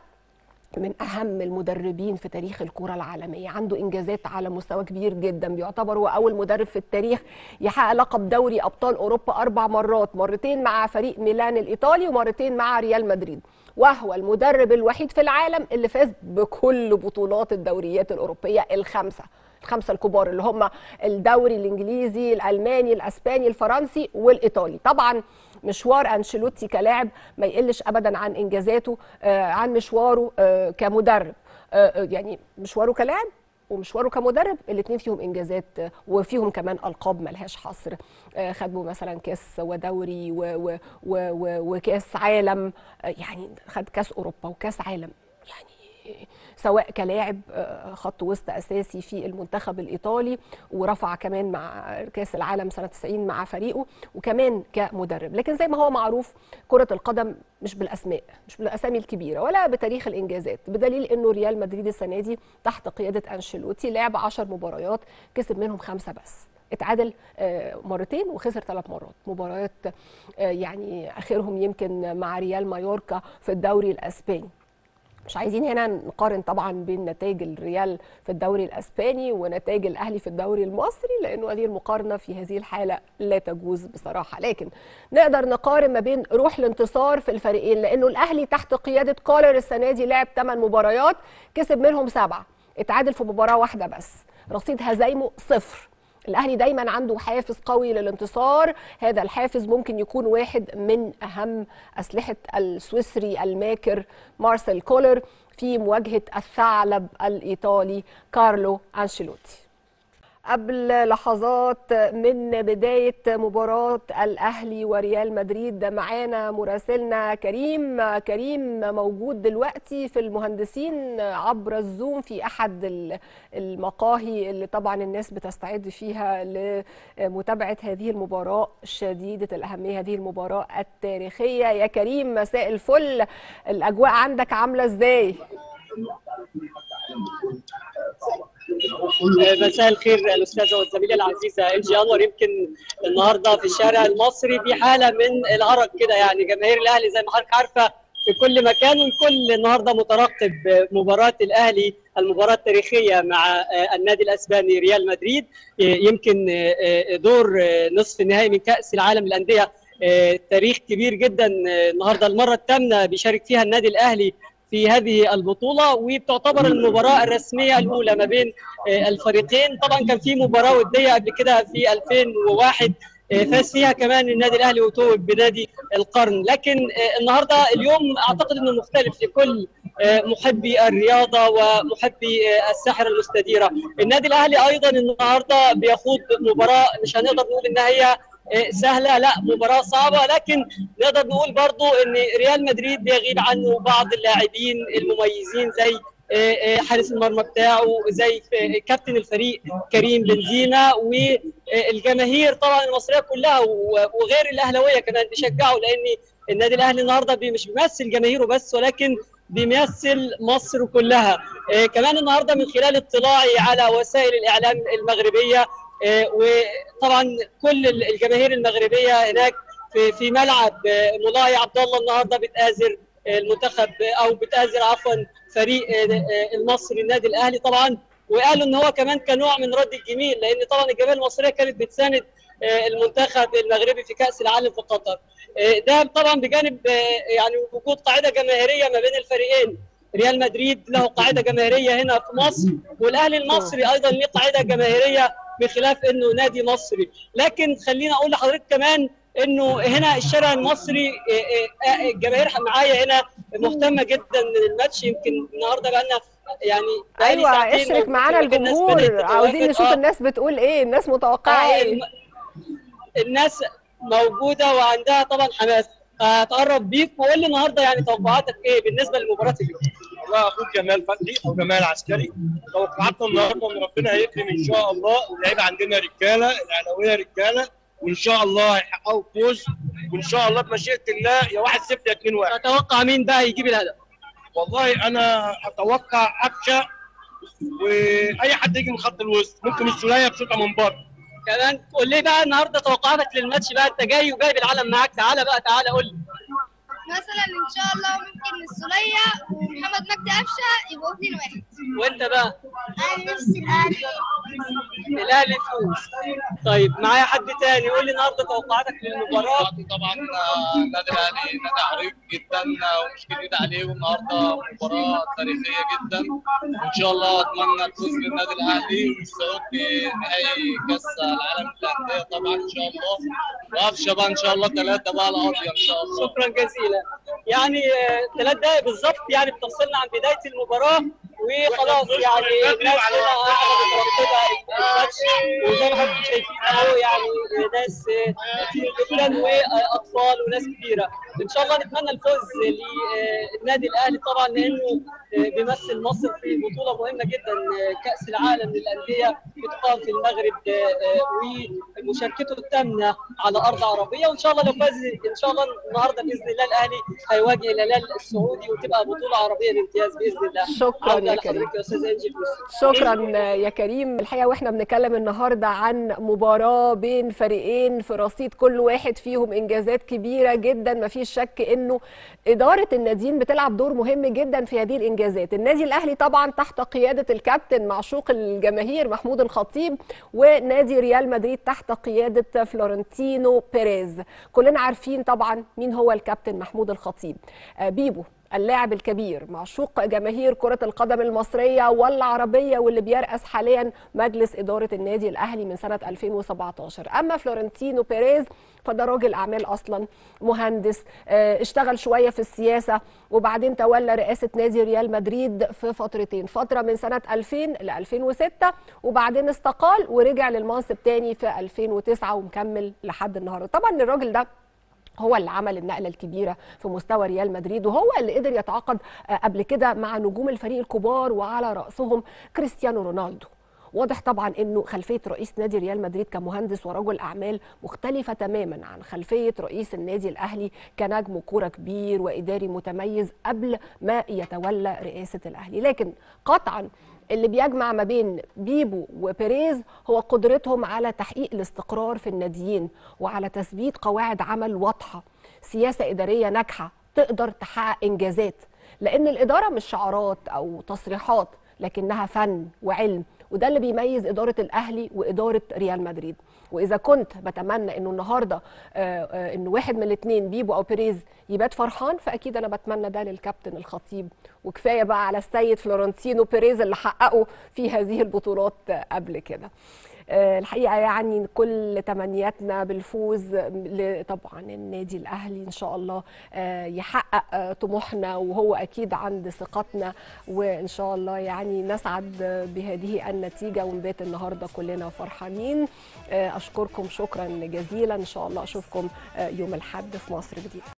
من اهم المدربين في تاريخ الكره العالميه عنده انجازات على مستوى كبير جدا بيعتبر هو اول مدرب في التاريخ يحقق لقب دوري ابطال اوروبا اربع مرات مرتين مع فريق ميلان الايطالي ومرتين مع ريال مدريد وهو المدرب الوحيد في العالم اللي فاز بكل بطولات الدوريات الاوروبيه الخمسه الخمسه الكبار اللي هم الدوري الانجليزي الالماني الاسباني الفرنسي والايطالي طبعا مشوار انشيلوتي كلاعب ما يقلش ابدا عن انجازاته آه، عن مشواره آه، كمدرب آه، آه، يعني مشواره كلاعب ومشواره كمدرب الاثنين فيهم انجازات آه، وفيهم كمان القاب ملهاش حصر آه، خدوا مثلا كاس ودوري و و و و وكاس عالم آه، يعني خد كاس اوروبا وكاس عالم يعني سواء كلاعب آه، خط وسط اساسي في المنتخب الايطالي ورفع كمان مع كاس العالم سنه 90 مع فريقه وكمان كمدرب لكن زي ما هو معروف كره القدم مش بالاسماء مش بالاسامي الكبيره ولا بتاريخ الانجازات بدليل انه ريال مدريد السنه دي تحت قياده انشيلوتي لعب 10 مباريات كسب منهم خمسه بس اتعادل آه، مرتين وخسر ثلاث مرات مباريات آه، يعني اخرهم يمكن مع ريال مايوركا في الدوري الاسباني مش عايزين هنا نقارن طبعا بين نتائج الريال في الدوري الاسباني ونتائج الاهلي في الدوري المصري لانه هذه المقارنه في هذه الحاله لا تجوز بصراحه لكن نقدر نقارن ما بين روح الانتصار في الفريقين لانه الاهلي تحت قياده كولر السنه دي لعب 8 مباريات كسب منهم سبعه اتعادل في مباراه واحده بس رصيد هزايمه صفر الاهلي دايما عنده حافز قوي للانتصار هذا الحافز ممكن يكون واحد من اهم اسلحه السويسري الماكر مارسيل كولر في مواجهه الثعلب الايطالي كارلو انشيلوتي قبل لحظات من بداية مباراة الأهلي وريال مدريد معانا مراسلنا كريم كريم موجود دلوقتي في المهندسين عبر الزوم في أحد ال- المقاهي اللي طبعا الناس بتستعد فيها لمتابعة هذه المباراة شديدة الأهمية هذه المباراة التاريخية يا كريم مساء الفل الأجواء عندك عاملة إزاي؟ مساء الخير الاستاذه والزميله العزيزه انجي انور يمكن النهارده في الشارع المصري في حاله من العرق كده يعني جماهير الاهلي زي ما حضرتك عارفه في كل مكان والكل النهارده مترقب مباراه الاهلي المباراه التاريخيه مع النادي الاسباني ريال مدريد يمكن دور نصف النهائي من كاس العالم للانديه تاريخ كبير جدا النهارده المره الثامنه بيشارك فيها النادي الاهلي في هذه البطولة وبتعتبر المباراة الرسمية الأولى ما بين الفريقين طبعا كان في مباراة ودية قبل كده في 2001 فاز فيها كمان النادي الاهلي وتوج بنادي القرن لكن النهارده اليوم اعتقد انه مختلف لكل محبي الرياضه ومحبي الساحره المستديره النادي الاهلي ايضا النهارده بيخوض مباراه مش هنقدر نقول ان هي سهله لا مباراه صعبه لكن نقدر نقول برضو ان ريال مدريد بيغيب عنه بعض اللاعبين المميزين زي حارس المرمى بتاعه زي كابتن الفريق كريم بنزيما والجماهير طبعا المصريه كلها وغير الاهلاويه كمان بيشجعوا لان النادي الاهلي النهارده مش بيمثل جماهيره بس ولكن بيمثل مصر كلها كمان النهارده من خلال اطلاعي على وسائل الاعلام المغربيه وطبعا كل الجماهير المغربيه هناك في في ملعب ملاي عبد الله النهارده بتآزر المنتخب او بتآزر عفوا فريق المصري النادي الاهلي طبعا وقالوا ان هو كمان كنوع من رد الجميل لان طبعا الجماهير المصريه كانت بتساند المنتخب المغربي في كاس العالم في قطر ده طبعا بجانب يعني وجود قاعده جماهيريه ما بين الفريقين ريال مدريد له قاعده جماهيريه هنا في مصر والاهلي المصري ايضا له قاعده جماهيريه بخلاف انه نادي مصري لكن خلينا اقول لحضرتك كمان انه هنا الشارع المصري الجماهير معايا هنا مهتمه جدا من الماتش يمكن النهارده بقى لنا يعني ايوه اشرك معانا الجمهور عاوزين نشوف آه. الناس بتقول ايه الناس متوقعه آه ايه الناس موجوده وعندها طبعا حماس هتقرب بيك وقول لي النهارده يعني توقعاتك ايه بالنسبه لمباراه اليوم والله اخوك جمال فتحي او جمال عسكري توقعاتنا النهارده ان ربنا هيكرم ان شاء الله واللعيبه عندنا رجاله الاهلاويه رجاله وان شاء الله هيحققوا فوز وان شاء الله بمشيئه الله يا 1 0 يا 2 1 تتوقع مين بقى يجيب الهدف؟ والله انا اتوقع قفشه واي حد يجي من خط الوسط ممكن السوليه بشوطه من بره كمان قول لي بقى النهارده توقعاتك للماتش بقى انت جاي وجايب العلم معاك تعالى بقى تعالى قول لي مثلا ان شاء الله ممكن السولية ومحمد مجدي قفشه يبقوا 2 1 وانت بقى انا نفسي الاهلي الاهلي يفوز طيب معايا حد تاني قول لي النهارده توقعاتك للمباراه طبعا النادي الاهلي نادي عريق جدا ومش جديد عليه والنهارده مباراه تاريخيه جدا وان شاء الله اتمنى الفوز للنادي الاهلي والصعود لنهائي كاس العالم للانديه طبعا ان شاء الله وقفشه بقى ان شاء الله ثلاثه بقى القاضيه ان شاء الله شكرا جزيلا يعني ثلاث دقائق بالظبط يعني بتفصلنا عن بدايه المباراه وخلاص يعني الناس هنا قاعده مترقبه الماتش وزي ما حضراتكم شايفين اهو يعني ناس كتير جدا واطفال وناس كبيره ان شاء الله نتمنى الفوز للنادي الاهلي طبعا لانه بيمثل مصر في بطوله مهمه جدا كاس العالم للانديه بتقام في المغرب ومشاركته الثامنه على ارض عربيه وان شاء الله لو فاز ان شاء الله النهارده باذن الله الاهلي هيواجه الهلال السعودي وتبقى بطوله عربيه بامتياز باذن الله شكرا عودة يا كريم لحضرتك يا استاذ انجي شكرا يا كريم الحقيقه واحنا بنتكلم النهارده عن مباراه بين فريقين في رصيد كل واحد فيهم انجازات كبيره جدا ما فيش شك انه اداره الناديين بتلعب دور مهم جدا في هذه الانجازات النادي الاهلي طبعا تحت قياده الكابتن معشوق الجماهير محمود الخطيب ونادي ريال مدريد تحت قياده فلورنتينو بيريز كلنا عارفين طبعا مين هو الكابتن محمود الخطيب آه، بيبو اللاعب الكبير معشوق جماهير كرة القدم المصرية والعربية واللي بيرأس حاليا مجلس إدارة النادي الأهلي من سنة 2017 أما فلورنتينو بيريز فده راجل أعمال أصلا مهندس آه، اشتغل شوية في السياسة وبعدين تولى رئاسة نادي ريال مدريد في فترتين فترة من سنة 2000 ل 2006 وبعدين استقال ورجع للمنصب تاني في 2009 ومكمل لحد النهاردة طبعا الراجل ده هو اللي عمل النقلة الكبيرة في مستوى ريال مدريد وهو اللي قدر يتعاقد آه، قبل كده مع نجوم الفريق الكبار وعلى رأسهم كريستيانو رونالدو واضح طبعا انه خلفيه رئيس نادي ريال مدريد كمهندس ورجل اعمال مختلفه تماما عن خلفيه رئيس النادي الاهلي كنجم كوره كبير واداري متميز قبل ما يتولى رئاسه الاهلي لكن قطعا اللي بيجمع ما بين بيبو وبيريز هو قدرتهم على تحقيق الاستقرار في الناديين وعلى تثبيت قواعد عمل واضحه سياسه اداريه ناجحه تقدر تحقق انجازات لان الاداره مش شعارات او تصريحات لكنها فن وعلم وده اللي بيميز اداره الاهلي واداره ريال مدريد واذا كنت بتمنى انه النهارده آه، آه، انه واحد من الاثنين بيبو او بيريز يبات فرحان فاكيد انا بتمنى ده للكابتن الخطيب وكفايه بقى على السيد فلورنتينو بيريز اللي حققه في هذه البطولات آه، قبل كده آه، الحقيقه يعني كل تمنياتنا بالفوز ل- طبعا النادي الاهلي ان شاء الله آه، يحقق آه، طموحنا وهو اكيد عند ثقتنا وان شاء الله يعني نسعد بهذه النتيجه ونبات النهارده كلنا فرحانين آه، اشكركم شكرا جزيلا ان شاء الله اشوفكم آه، يوم الاحد في مصر جديد